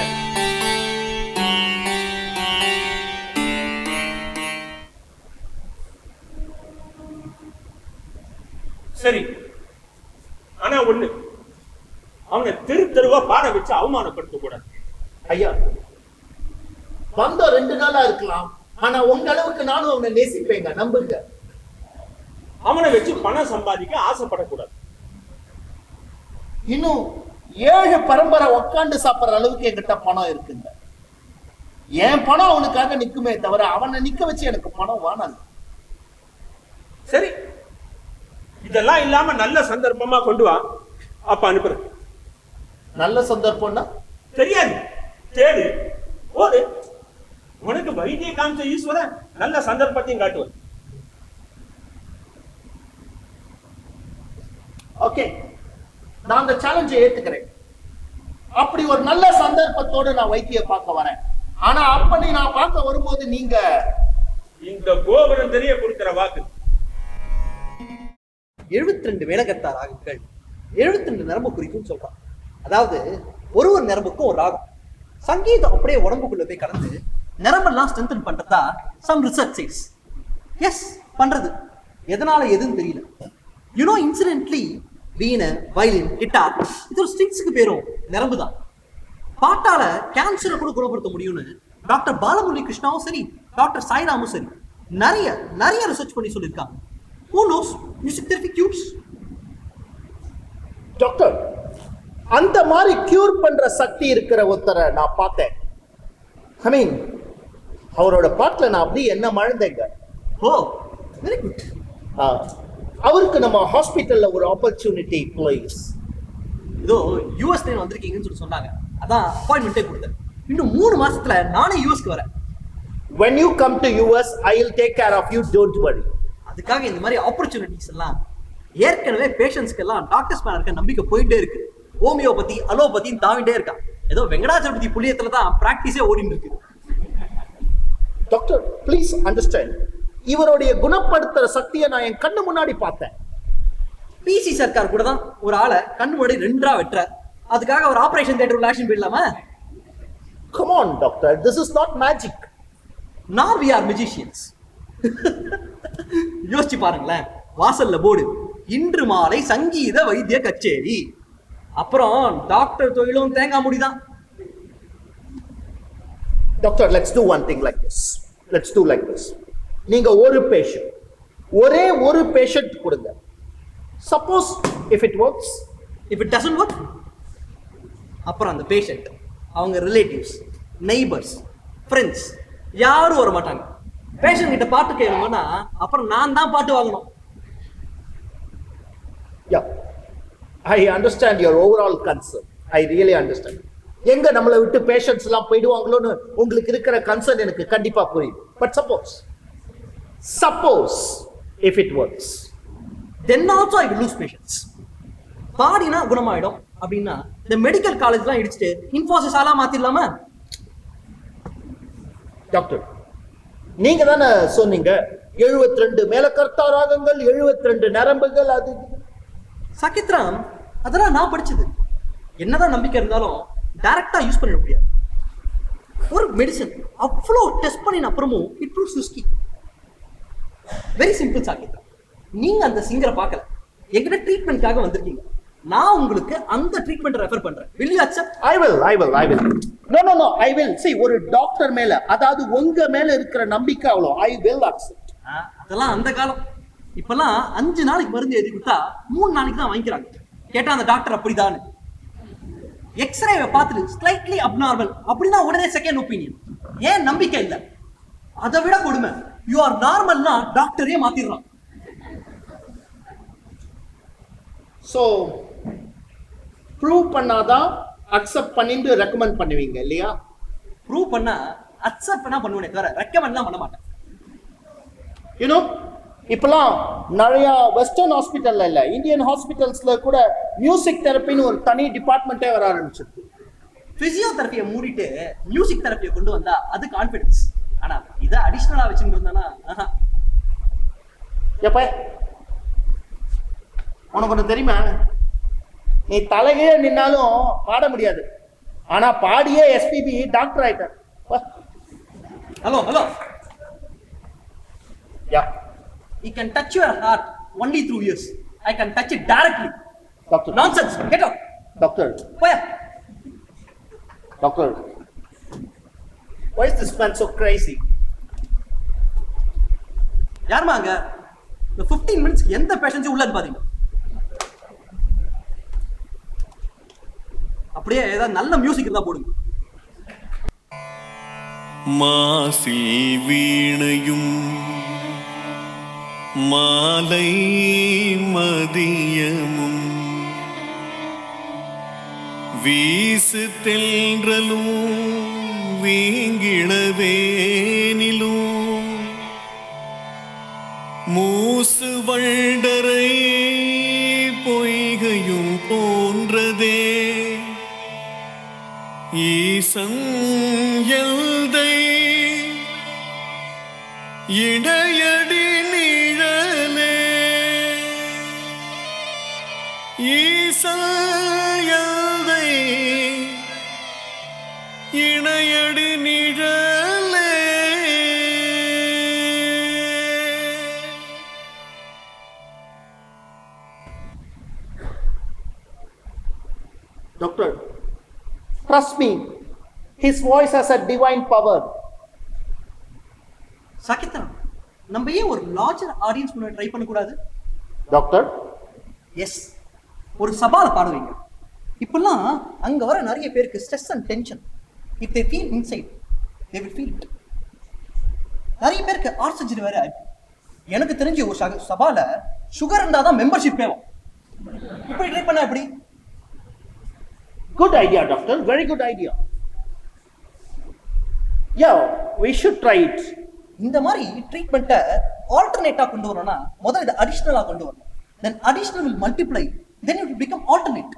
S6: சரி ஆனா ஒண்ணு அவனை தெரு தெருவா பாட வச்சு அவமானப்படுத்த கூடாது
S5: ஐயா வந்தோம் ரெண்டு நாளா இருக்கலாம் ஆனா உங்க அளவுக்கு நானும் அவனை நேசிப்பேங்க நம்புங்க
S6: அவனை வச்சு பணம் சம்பாதிக்க ஆசைப்படக்கூடாது
S5: இன்னும் ஏழு பரம்பரை உட்காந்து சாப்பிடுற அளவுக்கு என்கிட்ட பணம் இருக்குங்க என் பணம் அவனுக்காக நிக்குமே தவிர அவனை நிக்க வச்சு எனக்கு பணம் வேணாங்க
S6: சரி இதெல்லாம் இல்லாம நல்ல சந்தர்ப்பமா கொண்டு வா அப்ப அனுப்புறேன்
S5: நல்ல சந்தர்ப்பம்னா
S6: தெரியாது தேடு ஓடு உனக்கு வைத்திய காமிச்ச ஈஸ்வரன் நல்ல சந்தர்ப்பத்தையும் காட்டுவார்
S5: ஓகே நான் அந்த சேலஞ்சை ஏத்துக்கிறேன் அப்படி ஒரு நல்ல சந்தர்ப்பத்தோட நான் வைத்திய பார்க்க வரேன் ஆனா அப்படி நான் பார்க்க வரும்போது நீங்க
S6: இந்த கோபுரம் தெரிய கொடுக்கிற வாக்கு
S8: எழுபத்தி ரெண்டு வேலகத்தா ராகங்கள் எழுபத்தி ரெண்டு நரம்பு குறிக்கும் சொல்றான் அதாவது ஒரு ஒரு நரம்புக்கும் ஒரு ராகம் சங்கீதம் அப்படியே உடம்புக்குள்ள போய் கலந்து நரம்பெல்லாம் ஸ்ட்ரென்தன் பண்றதா சம் ரிசர்ச் சைஸ் எஸ் பண்றது எதனால எதுன்னு தெரியல you know incidentally veena violin guitar இது ஒரு ஸ்ட்ரிங்ஸ்க்கு பேரும் நரம்பு தான் பாட்டால கேன்சரை கூட குணப்படுத்த முடியும்னு டாக்டர் பாலமுரளி கிருஷ்ணாவும் சரி டாக்டர் சாய்ராமும் சரி நிறைய நிறைய ரிசர்ச் பண்ணி சொல்லியிருக்காங்க who knows music therapy cures
S5: doctor அந்த மாதிரி கியூர் பண்ற சக்தி இருக்கிற ஒருத்தரை நான் பார்த்தேன் ஐ மீன் அவரோட பாட்டுல நான் அப்படியே என்ன மழந்தேங்க
S8: ஓ வெரி குட்
S5: ஆ, அவருக்கு நம்ம ஹாஸ்பிட்டல்ல ஒரு ஆப்பர்ச்சுனிட்டி ப்ளீஸ்
S8: இதோ யூஎஸ்ல வந்திருக்கீங்கன்னு சொல்லி சொன்னாங்க அதான் அப்பாயின்மெண்ட்டே கொடுத்தேன் இன்னும் மூணு மாசத்துல நானே யூஎஸ்க்கு வரேன்
S5: when you come to us i'll take care of you don't worry
S8: அதுக்காக இந்த மாதிரி ஆப்பர்ச்சுனிட்டிஸ் எல்லாம் ஏற்கனவே பேஷண்ட்ஸ்க்கு எல்லாம் டாக்டர்ஸ் மேல இருக்க நம்பிக்கை போயிட்டே இருக்கு ஹோமியோபதி அலோபதின்னு தாவிட்டே இருக்கான் ஏதோ வெங்கடாச்சலபதி புள்ளியத்துல தான் பிராக்டிஸே ஓடிட்டு இருக்கு
S5: டாக்டர் ப்ளீஸ் அண்டர்ஸ்டாண்ட் இவருடைய குணப்படுத்துற சக்தியை நான் என் கண்ணு முன்னாடி பார்த்தேன்
S8: பிசி சர்க்கார் கூட தான் ஒரு ஆளை கண் முன்னாடி ரெண்டா வெட்டுற அதுக்காக ஒரு ஆபரேஷன் தியேட்டர் உள்ள ஆக்ஷன் போயிடலாமா
S5: come on doctor this is not magic
S8: nor we are musicians யோசிச்சு பாருங்களேன் வாசல்ல போர்டு இன்று மாலை சங்கீத வைத்திய கச்சேரி அப்புறம் டாக்டர் தொழிலும் தேங்காய் முடிதான்
S5: doctor let's do one thing like this let's do like this நீங்க ஒரு பேஷண்ட் ஒரே ஒரு பேஷண்ட் கொடுங்க suppose if it works
S8: if it doesn't work அப்புறம் அந்த பேஷண்ட் அவங்க ரிலேட்டிவ்ஸ் நெய்பர்ஸ் ஃப்ரெண்ட்ஸ் யாரும் வர மாட்டாங்க பேஷண்ட் கிட்ட பாட்டு கேட்கணும்னா அப்புறம் நான் தான் பாட்டு வாங்கணும்
S5: yeah I understand your overall concern I really understand எங்க நம்மளை விட்டு பேஷண்ட்ஸ் எல்லாம் போயிடுவாங்களோன்னு உங்களுக்கு இருக்கிற கன்சர்ன் எனக்கு கண்டிப்பா புரியுது but suppose suppose if it works
S8: then also I lose patients பாடினா குணமாயிடும் அப்படின்னா இந்த மெடிக்கல் காலேஜ்லாம் இடிச்சுட்டு இன்ஃபோசிஸ் ஆலா மாத்திரலாமா
S5: டாக்டர் நீங்க தானே சொன்னீங்க 72 ரெண்டு மேலக்கர்த்தா ராகங்கள் 72 ரெண்டு நரம்புகள் அது இது.
S8: சகித்ராம் அதெல்லாம் நான் படிச்சது என்னதான் நம்பிக்கை இருந்தாலும் டைரக்டா யூஸ் பண்ணிட முடியாது ஒரு மெடிசன் அவ்வளோ டெஸ்ட் பண்ணின அப்புறமும் it proves risky very simple சாகித்ரா நீங்க அந்த சிங்கரை பார்க்கல எங்கிட்ட ட்ரீட்மெண்ட்காக வந்திருக்கீங்க நான் உங்களுக்கு அந்த ட்ரீட்மெண்ட் ரெஃபர் பண்றேன் will you accept
S5: I will, I will, I will. No, no, no, I will. See, ஒரு டாக்டர் மேல அதாவது உங்க மேல இருக்கிற நம்பிக்கை அவ்வளோ ஐ will accept.
S8: ஆ, அதெல்லாம் அந்த காலம் இப்பெல்லாம் அஞ்சு நாளைக்கு மருந்து எழுதி கொடுத்தா மூணு நாளைக்கு தான் வாங்கிக்கிறாங்க கேட்டா அந்த டாக்டர் அப்படிதான்னு எக்ஸ்ரேவை பார்த்துட்டு ஸ்லைட்லி அப்நார்மல் அப்படின்னா உடனே செகண்ட் ஒப்பீனியன் ஏன் நம்பிக்கை இல்லை அதை விட கொடுமை யூ ஆர் நார்மல்னா டாக்டரே மாத்திடுறான்
S5: ஸோ ப்ரூவ் பண்ணாதான் அக்செப்ட் பண்ணிட்டு ரெக்கமெண்ட் பண்ணுவீங்க இல்லையா
S8: ப்ரூவ் பண்ணா அக்செப்ட் பண்ணா பண்ணுவேனே தவிர ரெக்கமெண்ட்லாம் பண்ண மாட்டேன்
S5: யூனோ இப்பெல்லாம் நிறைய வெஸ்டர்ன் ஹாஸ்பிட்டல்ல இல்ல இந்தியன் ஹாஸ்பிட்டல்ஸ்ல கூட மியூசிக் தெரப்பின்னு ஒரு தனி டிபார்ட்மெண்ட்டே வர ஆரம்பிச்சிருக்கு
S8: பிசியோதெரப்பியை மூடிட்டு மியூசிக் தெரப்பியை கொண்டு வந்தா அது கான்ஃபிடன்ஸ் ஆனா இதை அடிஷ்னலா வச்சுட்டு இருந்தானா ஆஹா.
S5: எப்ப உனக்கு ஒன்று தெரியுமா நீ தலைகே நின்னாலும் பாட முடியாது ஆனா பாடியே எஸ்பிபி டாக்டர் ஆயிட்டார் வா.
S8: Hello hello
S5: yeah
S8: He can touch your heart only through ears. I can touch it directly.
S5: Doctor
S8: Nonsense. Get out.
S5: Doctor
S8: Where?
S5: Doctor why is this man so crazy
S8: யாருமா அங்க இந்த 15 minutes எந்த பேஷன்ஸும் உள்ள பாத்தீங்க அப்படியே ஏதாவது நல்ல மியூசிக் இருந்தா போடுங்க
S3: மாசில் வீணையும் மாலை மதியமும் வீசு தென்றலும் வீங்கிழவேனிலும் மூசு வண்டரை பொய்கையும் போன்றதே ஈசன் எல்தை இடையடி நிழலே ஈசன் எல்தை இணையடி நிழலே
S5: Trust me, his voice has a divine power.
S8: சாக்கித்தா நம்ம ஏன் ஒரு லார்ஜர் ஆடியன்ஸ் முன்னாடி ட்ரை பண்ணக்கூடாது
S5: Doctor,
S8: எஸ் ஒரு சபால பாடுவீங்க இப்பெல்லாம் அங்க வர நிறைய பேருக்கு stress and tension if they feel inside they will feel it நிறைய பேருக்கு ஆர்ட் சர்ஜரி வேற ஆயிருக்கு. எனக்கு தெரிஞ்சு ஒரு சக- சபால சுகர் இருந்தால் தான் மெம்பர்ஷிப் தேவை இப்படி ட்ரை பண்ணா எப்படி
S5: good idea, doctor. Very good idea. Yeah, we should try it.
S8: இந்த மாதிரி ட்ரீட்மெண்ட்டை ஆல்டர்னேட்டா கொண்டு வரணும்னா முதல்ல இதை அடிஷ்னலா கொண்டு வரணும் then additional will multiply then it become alternate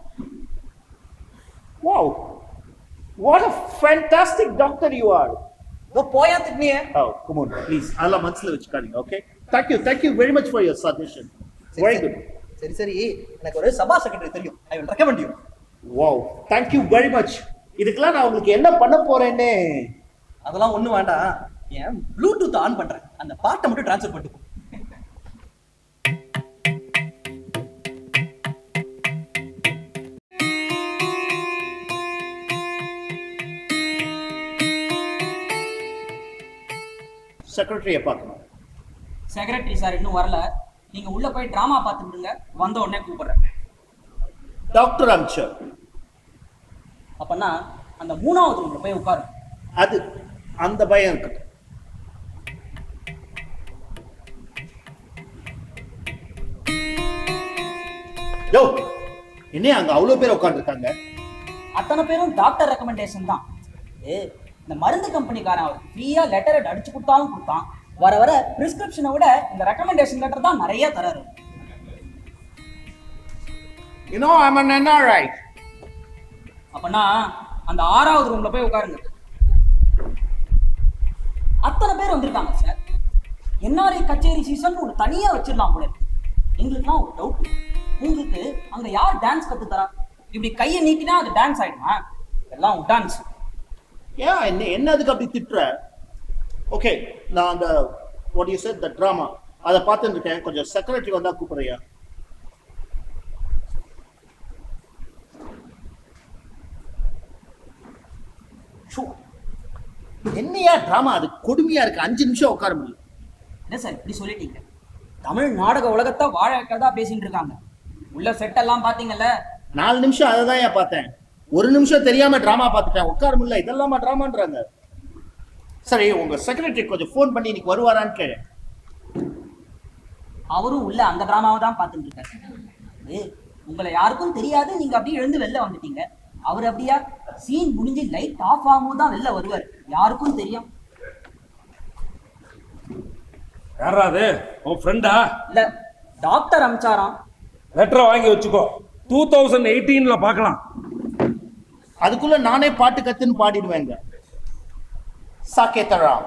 S5: Wow, what a fantastic doctor you are.
S8: இதோ போயா திட்னியே
S5: Oh, come on, please. Allah மனசுல வச்சுக்காதீங்க, okay? Thank you, thank you very much for your suggestion. Very good.
S8: சரி சரி எனக்கு ஒரு sabha secretary தெரியும் I will recommend you
S5: Wow, thank you very much. இதுக்கெல்லாம் நான் உங்களுக்கு என்ன பண்ண போறேன்னு
S8: அதெல்லாம் ஒண்ணும் வேண்டாம் ஏன் ப்ளூடூத் ஆன் பண்றேன் அந்த பாட்டை மட்டும் ட்ரான்ஸ்ஃபர் பண்ணிட்டு போ.
S5: செக்ரட்டரியை பார்க்கணும்
S9: செக்ரட்டரி சார் இன்னும் வரல நீங்க உள்ள போய் டிராமா பார்த்துட்டுங்க வந்த உடனே கூப்பிடுறேன்
S5: டாக்டர் அம்சர்
S9: அப்பன்னா அந்த மூணாவது ரூம்ல போய் உட்காரு
S5: அது அந்த பயம் இருக்கட்டும் யோ என்ன அங்க அவ்வளவு பேர் உட்காந்துருக்காங்க
S9: அத்தனை பேரும் டாக்டர் ரெக்கமெண்டேஷன் தான் ஏ இந்த மருந்து கம்பெனிக்காரன் அவருக்கு ஃப்ரீயா லெட்டர் அடிச்சு கொடுத்தாலும் கொடுத்தான் வர வர பிரிஸ்கிரிப்ஷனை விட இந்த ரெக்கமெண்டேஷன் லெட்டர் தான் நிறைய தராரு
S5: You know, I'm an NRI.
S9: அப்பனா அந்த ஆறாவது ரூம்ல போய் உட்காருங்க அத்தனை பேர் வந்திருக்காங்க சார் என்ஆர்ஐ கச்சேரி சீசன் ஒரு தனியா வச்சிடலாம் போல இருக்கு. எங்களுக்குலாம் ஒரு டவுட் உங்களுக்கு அங்க யார் டான்ஸ் கத்து தரா இப்படி கையை நீட்டினா அது டான்ஸ் ஆயிடுமா எல்லாம் டான்ஸ்
S5: ஏன் என்ன என்ன அதுக்கு அப்படி திட்டுற ஓகே நான் அந்த what you said the drama அதை பார்த்துட்டு இருக்கேன் கொஞ்சம் செக்ரட்டரி வந்தா கூப்பிடுறியா ஷோ. என்னையா ட்ராமா அது கொடுமையா இருக்கு அஞ்சு நிமிஷம் உட்கார முடியும்
S9: என்ன சார் இப்படி சொல்லிட்டீங்க தமிழ் நாடக உலகத்தை வாழ வைக்கிறதா பேசிட்டு இருக்காங்க உள்ள செட் எல்லாம் பாத்தீங்கல்ல
S5: நாலு நிமிஷம் அதை தான் ஏன் பார்த்தேன் ஒரு நிமிஷம் தெரியாம ட்ராமா பார்த்துட்டேன் உட்கார முடியல இதெல்லாமா ட்ராமான்றாங்க சரி உங்க செக்ரட்டரி கொஞ்சம் ஃபோன் பண்ணி இன்னைக்கு வருவாரான்னு கேளு
S9: அவரும் உள்ள அந்த டிராமாவை தான் பார்த்துட்டு இருக்காரு ஏ, உங்களை யாருக்கும் தெரியாது நீங்க அப்படியே எழுந்து வெளில வந்துட்டீங்க அவர் அப்படியா சீன் முடிஞ்சு லைட் ஆஃப் ஆகும்போது தான் வெளில வருவார் யாருக்கும் தெரியும்
S10: யாரா அது உன் ஃப்ரெண்டா
S9: இல்ல டாக்டர் அமிச்சாராம்
S10: லெட்டரை வாங்கி வச்சுக்கோ டூ தௌசண்ட் எயிட்டீன்ல பார்க்கலாம்
S5: அதுக்குள்ள நானே பாட்டு கத்துன்னு பாடிடுவேங்க சாக்கேத்தராம்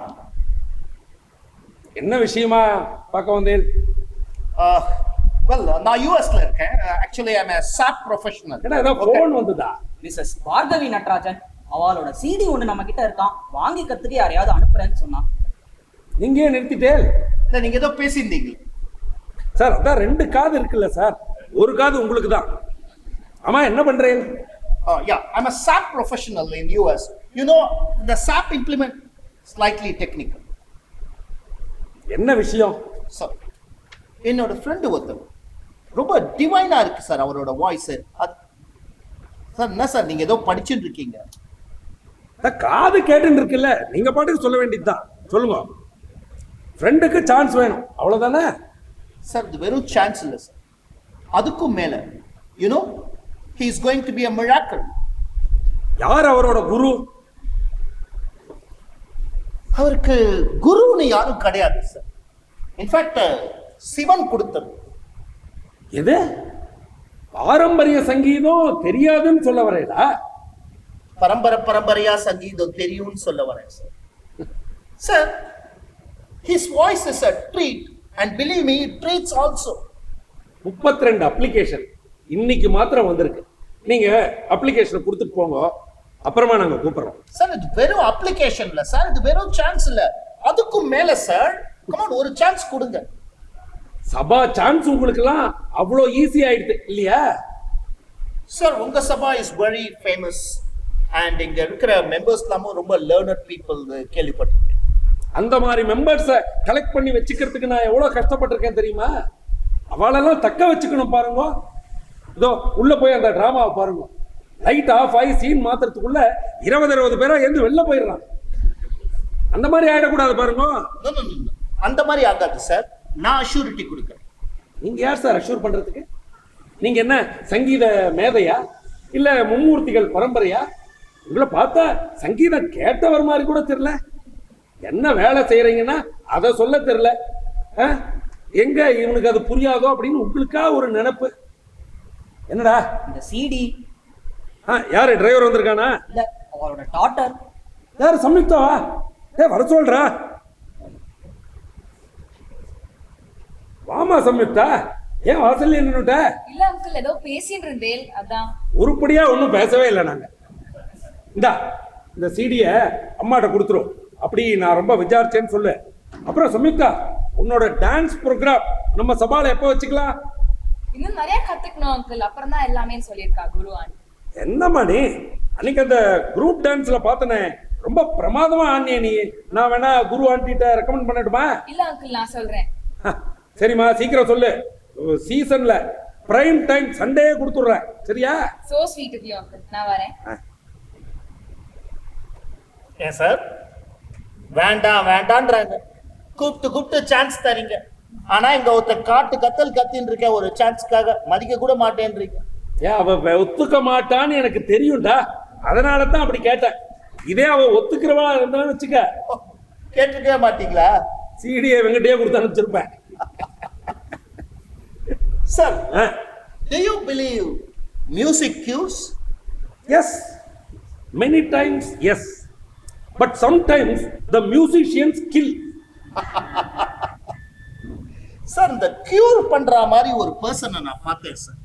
S10: என்ன விஷயமா பார்க்க வந்தேன்
S5: வெல் நான் யூஎஸ்ல இருக்கேன் ஆக்சுவலி ஐம் சாப் ப்ரொஃபஷனல்
S10: ஏன்னா ஏதோ ஃபோன் வந்ததா
S9: மிஸ்ஸஸ் பார்கவி நட்ராஜன் அவளோட சிடி ஒண்ணு நம்ம கிட்ட இருக்கான் வாங்கிக்கிறதுக்கு யாரையாவது அனுப்புறேன்னு சொன்னான்
S10: நீங்க ஏன் நிறுத்திட்டே
S5: இல்ல நீங்க ஏதோ பேசியிருந்தீங்க
S10: சார் அதான் ரெண்டு காது இருக்குல்ல சார் ஒரு காது உங்களுக்கு தான் ஆமா என்ன பண்றேன்
S5: Uh, yeah, I'm a SAP professional in US. You know, the SAP implement slightly technical.
S10: என்ன விஷயம்
S5: So, என்னோட ஃப்ரெண்டு ஒருத்தர் ரொம்ப டிவைனா இருக்கு சார் அவரோட வாய்ஸ் சார் என்ன சார் நீங்க ஏதோ படிச்சுட்டு இருக்கீங்க
S10: அதான் காது கேட்டுன்னு இருக்குல்ல நீங்க பாட்டுக்கு சொல்ல வேண்டியதுதான் சொல்லுங்க ஃப்ரெண்டுக்கு சான்ஸ் வேணும் அவ்வளவுதானே
S5: சார் இது வெறும் சான்ஸ் இல்லை சார் அதுக்கும் மேல you know he is going to be a miracle
S10: யார் அவரோட குரு
S5: அவருக்கு குருன்னு யாரும் கிடையாது சார் இன்ஃபேக்ட் சிவன் கொடுத்தது
S10: எது பாரம்பரிய சங்கீதம் தெரியாதுன்னு சொல்ல வரேடா
S5: பரம்பரை பரம்பரையா சங்கீதம் தெரியும்னு சொல்ல வரேன் sir sir his voice is a treat and believe me treats also
S10: முப்பத்தி ரெண்டு அப்ளிகேஷன் இன்னைக்கு மாத்திரம் வந்திருக்கு நீங்க அப்ளிகேஷனை கொடுத்துட்டு போங்க அப்புறமா நாங்க கூப்பிடுறோம்
S5: சார் இது வெறும் அப்ளிகேஷன்ல சார் இது வெறும் சான்ஸ் இல்ல அதுக்கும் மேல சார் கமான் ஒரு சான்ஸ் கொடுங்க
S10: சபா சான்ஸ் உங்களுக்கெல்லாம் அவ்வளோ ஈஸி ஆயிடுது இல்லையா
S5: சார் உங்க sabha is very famous and இங்க இருக்கிற மெம்பர்ஸ் எல்லாமும் ரொம்ப லேர்னட் பீப்புள் கேள்விப்பட்டிருக்கேன்
S10: அந்த மாதிரி மெம்பர்ஸை கலெக்ட் பண்ணி வச்சுக்கிறதுக்கு நான் எவ்வளவு கஷ்டப்பட்டிருக்கேன் தெரியுமா அவளெல்லாம் தக்க வச்சுக்கணும் பாருங்க இதோ உள்ள போய் அந்த டிராமாவை பாருங்க லைட் ஆஃப் ஆகி சீன் மாத்துறதுக்குள்ள இருபது இருபது பேரா எந்து வெளில போயிடுறான் அந்த மாதிரி ஆயிடக்கூடாது பாருங்க
S5: No, no, no, no. அந்த மாதிரி ஆகாது சார் நான் அஷூரிட்டி கொடுக்குறேன்
S10: நீங்க யார் சார் அஷூர் பண்றதுக்கு நீங்க என்ன சங்கீத மேதையா இல்ல மும்மூர்த்திகள் பரம்பரையா உங்களை பார்த்தா சங்கீதம் கேட்டவர் மாதிரி கூட தெரியல என்ன வேலை செய்யறீங்கன்னா அதை சொல்ல தெரியல ஆ? எங்க இவனுக்கு அது புரியாதோ அப்படின்னு உங்களுக்கா ஒரு நினைப்பு என்னடா
S9: இந்த சிடி
S10: ஆ, யாரு டிரைவர் வந்திருக்கானா
S9: இல்ல அவரோட டாட்டர்
S10: யாரு சம்யுக்தாவா ஏ வர சொல்றா வாமா சம்யுக்தா ஏன் வாசல்ல நின்னுட்ட
S11: இல்ல அங்கிள் ஏதோ பேசிட்டு இருந்தேன் அதான்
S10: உருப்படியா ஒன்றும் பேசவே இல்லை நாங்க இந்தா இந்த சீடிய அம்மாட்ட கொடுத்துரும் அப்படி நான் ரொம்ப விசாரிச்சேன்னு சொல்லு அப்புறம் சம்யுக்தா உன்னோட டான்ஸ் ப்ரோக்ராம் நம்ம சபால எப்போ வச்சுக்கலாம்
S11: இன்னும் நிறைய கத்துக்கணும் அங்கிள் அப்புறம் தான் எல்லாமே சொல்லியிருக்கா குரு ஆண்டி
S10: என்னம்மா நீ அன்னைக்கு அந்த குரூப் டான்ஸ்ல பார்த்தனே ரொம்ப பிரமாதமா ஆனிய நீ நான் வேணா குரு ஆண்டிட்ட ரெக்கமெண்ட் பண்ணட்டுமா
S11: இல்ல அங்கிள் நான் சொல்றேன்
S10: ஹ, சரிம்மா சீக்கிரம் சொல்லு சீசன்ல பிரைம் டைம் சண்டே கொடுத்துட்றேன் சரியா
S11: சோ ஸ்வீட் வியூ அங்கிள் நான் வரேன்
S5: ஏன் சார் வேண்டாம் வேண்டான்றாங்க கூப்பிட்டு கூப்பிட்டு சான்ஸ் தரீங்க ஆனா இங்க ஒருத்தர் காட்டு கத்தல் கத்தின்னு இருக்கேன் ஒரு சான்ஸ்க்காக மதிக்க கூட மாட்டேன்றீங்க
S10: ஏன் அவ வ- ஒத்துக்க மாட்டான்னு எனக்கு தெரியும்டா அதனால தான் அப்படி கேட்டேன் இதே அவ ஒத்துக்கிறவளா இருந்தான்னு வச்சுக்க
S5: கேட்டிருக்கவே மாட்டீங்களா
S10: சீடியை வெங்கடையே கொடுத்து அனுப்பிச்சிருப்பேன்
S5: சார்
S10: ஆ,
S5: do you believe music cures
S10: yes many times yes but sometimes the musicians kill
S5: sir இந்த கியூர் பண்ற மாதிரி ஒரு பர்சனை நான் பார்த்தேன் சார்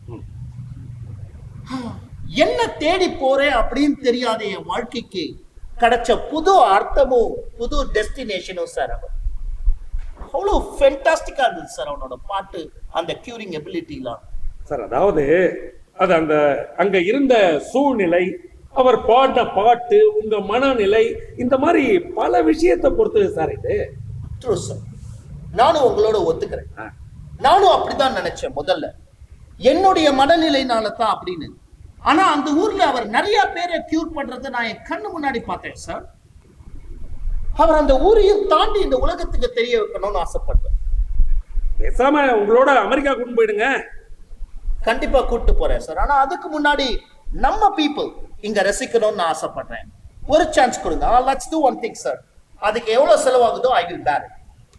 S5: என்ன தேடி போறேன் அப்படின்னு தெரியாத என் வாழ்க்கைக்கு கிடைச்ச புது அர்த்தமும் புது டெஸ்டினேஷனும் சார் அவன் அவ்வளோ ஃபென்டாஸ்டிக்கா இருந்தது சார் அவனோட பாட்டு அந்த கியூரிங் எபிலிட்டிலாம்
S10: சார் அதாவது அது அந்த அங்க இருந்த சூழ்நிலை அவர் பாடின பாட்டு உங்க மனநிலை இந்த மாதிரி பல விஷயத்தை பொறுத்தது சார் இது
S5: ட்ரூ சார் நானும் உங்களோட ஒத்துக்கிறேன் நானும் அப்படிதான் நினைச்சேன் முதல்ல என்னுடைய மனநிலைனால தான் அப்படின்னு ஆனா அந்த ஊர்ல அவர் நிறைய பேரை கியூர் பண்றதை நான் என் கண்ணு முன்னாடி பார்த்தேன் சார் அவர் அந்த ஊரையும் தாண்டி இந்த உலகத்துக்கு தெரிய வைக்கணும்னு ஆசைப்பட்டேன்
S10: பேசாம உங்களோட அமெரிக்கா கொண்டு போயிடுங்க
S5: கண்டிப்பா கூட்டு போறேன் சார் ஆனா அதுக்கு முன்னாடி நம்ம பீப்புள் இங்க ரசிக்கணும்னு நான் ஆசைப்படுறேன் ஒரு சான்ஸ் கொடுங்க let's do one thing sir அதுக்கு எவ்வளவு செலவாகுதோ ஐ வில் பேர்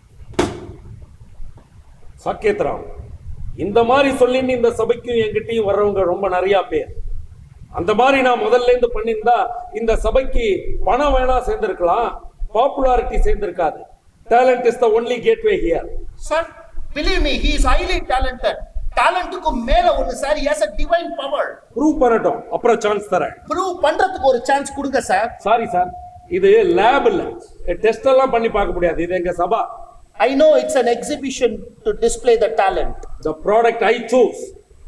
S10: சாக்கேத்ராம் இந்த மாதிரி சொல்லின்னு இந்த சபைக்கும் என்கிட்டயும் வர்றவங்க ரொம்ப நிறைய பேர் அந்த மாதிரி நான் முதல்ல இருந்து பண்ணியிருந்தா இந்த சபைக்கு பணம் வேணா சேர்ந்திருக்கலாம் பாப்புலாரிட்டி சேர்ந்திருக்காது talent is the only gateway here
S5: sir believe me he is highly talented டேலண்ட்டுக்கு மேல ஒண்ணு sir is a divine power
S10: prove பண்ணட்டும் அப்புறம் சான்ஸ் தரேன்
S5: ப்ரூவ் பண்றதுக்கு ஒரு சான்ஸ் கொடுங்க சார்
S10: சாரி சார் இது லேப் இல்ல டெஸ்ட் எல்லாம் பண்ணி பார்க்க முடியாது இது எங்க sabha
S5: I know it's an exhibition to display the talent
S10: the product I choose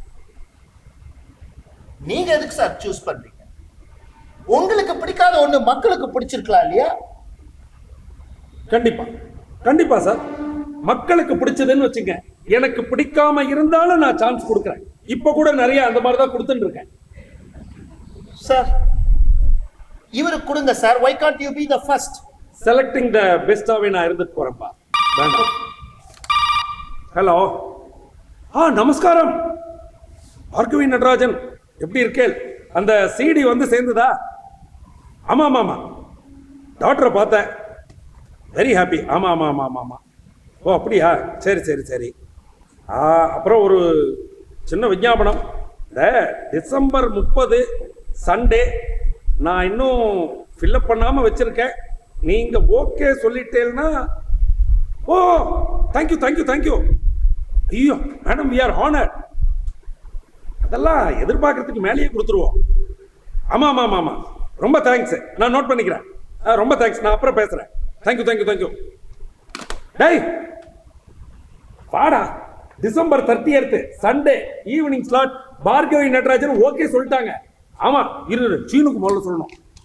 S5: நீங்க எதுக்கு சார் சூஸ் பண்றீங்க உங்களுக்கு பிடிக்காத ஒண்ணு மக்களுக்கு பிடிச்சிருக்கலாம் இல்லையா
S10: கண்டிப்பா கண்டிப்பா சார் மக்களுக்கு பிடிச்சதுன்னு வச்சுங்க எனக்கு பிடிக்காம இருந்தாலும் நான் சான்ஸ் கொடுக்குறேன் இப்ப கூட நிறைய அந்த மாதிரி தான் கொடுத்துட்டு இருக்கேன்
S5: சார் இவருக்கு கொடுங்க sir why can't you be the first
S10: selecting the பெஸ்டாவே நான் இருந்துட்டு போறேன்ப்பா வேண்டாம் ஹலோ ஆ நமஸ்காரம் பார்கவி நடராஜன் எப்படி இருக்கேள் அந்த சிடி வந்து சேர்ந்ததா ஆமா ஆமா ஆமா டாக்டரை பார்த்தேன் வெரி ஹாப்பி ஆமா ஆமா ஆமா ஆமா ஆமா ஓ அப்படியா சரி சரி சரி ஆ அப்புறம் ஒரு சின்ன விஞ்ஞாபனம் இந்த டிசம்பர் முப்பது சண்டே நான் இன்னும் ஃபில்அப் பண்ணாமல் வச்சுருக்கேன் நீங்கள் ஓகே சொல்லிட்டேன்னா ஓ தேங்க்யூ தேங்க்யூ தேங்க்யூ ஐயோ மேடம் வி ஆர் ஹானர் அதெல்லாம் எதிர்பார்க்கறதுக்கு மேலேயே கொடுத்துருவோம் ஆமாம் ஆமாம் ஆமாம் ஆமாம் ரொம்ப தேங்க்ஸ் நான் நோட் பண்ணிக்கிறேன் ஆ, ரொம்ப தேங்க்ஸ் நான் அப்புறம் பேசுகிறேன் தேங்க்யூ தேங்க்யூ தேங்க்யூ டேய் வாடா December thirtieth Sunday evening slot Bhargavi Natarajan okay சொல்லிட்டாங்க ஆமா இரு இரு, சீனுக்கு முதல்ல சொல்லணும்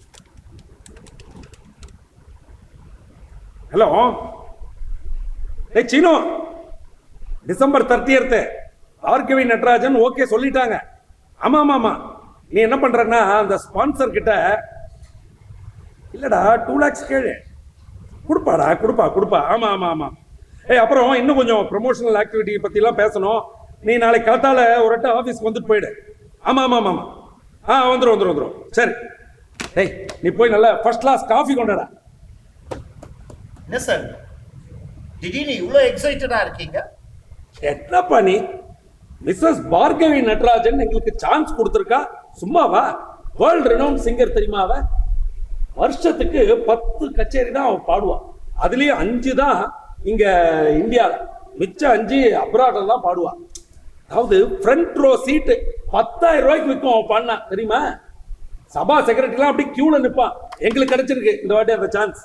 S10: ஹலோ டேய் Seenu December thirtieth Bhargavi Natarajan okay சொல்லிட்டாங்க ஆமா ஆமா ஆமா நீ என்ன பண்றன்னா அந்த ஸ்பான்சர் கிட்ட இல்லடா டூ லேக்ஸ் கேளு கொடுப்பாடா கொடுப்பா கொடுப்பா ஆமா ஆமா ஆமா ஏய் அப்புறம் இன்னும் கொஞ்சம் ப்ரொமோஷனல் ஆக்டிவிட்டி பத்திலாம் பேசணும் நீ நாளைக்கு காத்தால ஒரு வட்ட ஆஃபீஸ்க்கு வந்துட்டு போயிடு ஆமா ஆமா ஆமா ஆமா ஆ வந்துடும் வந்துடும் வந்துடும் சரி டேய் நீ போய் நல்லா ஃபர்ஸ்ட் கிளாஸ் காஃபி கொண்டாடா
S5: என்ன சார் திடீர்னு இவ்வளோ எக்ஸைட்டடா இருக்கீங்க
S10: என்னப்பா நீ மிஸ்ஸஸ் பார்கவி நட்ராஜன் எங்களுக்கு சான்ஸ் கொடுத்துருக்கா சும்மாவா வேர்ல்ட் ரெனவுன் சிங்கர் தெரியுமா அவ வருஷத்துக்கு பத்து கச்சேரி தான் அவன் பாடுவான் அதுலயும் அஞ்சு தான் இங்க இந்தியால மிச்சம் அஞ்சு அப்ராட்ல தான் பாடுவான் அதாவது ஃப்ரண்ட் ரோ சீட்டு பத்தாயிரம் ரூபாய்க்கு விற்கும் அவன் பாடினா தெரியுமா சபா செக்ரட்டரிலாம் அப்படி கியூல நிப்பான் எங்களுக்கு கிடைச்சிருக்கு இந்த வாட்டி அந்த சான்ஸ்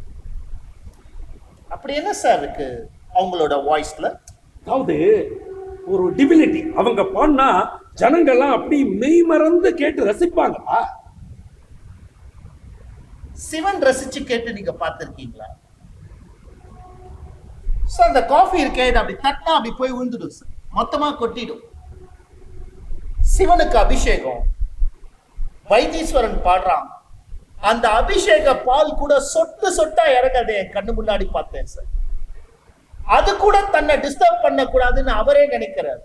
S5: அப்படி என்ன சார் இருக்கு அவங்களோட வாய்ஸ்ல
S10: அதாவது ஒரு டிபிலிட்டி அவங்க பாடினா ஜனங்கள்லாம் அப்படி மெய் மறந்து கேட்டு ரசிப்பாங்கப்பா
S5: சிவன் ரசிச்சு கேட்டு நீங்க பார்த்திருக்கீங்களா சார் அந்த காஃபி இருக்கே இது அப்படி தட்டினா அப்படி போய் விழுந்துடும் சார் மொத்தமா கொட்டிடும் சிவனுக்கு அபிஷேகம் வைத்தீஸ்வரன் பாடுறான் அந்த அபிஷேக பால் கூட சொட்டு சொட்டா இறங்கதை என் கண்ணு முன்னாடி பார்த்தேன் சார் அது கூட தன்னை டிஸ்டர்ப் பண்ண கூடாதுன்னு அவரே நினைக்கிறார்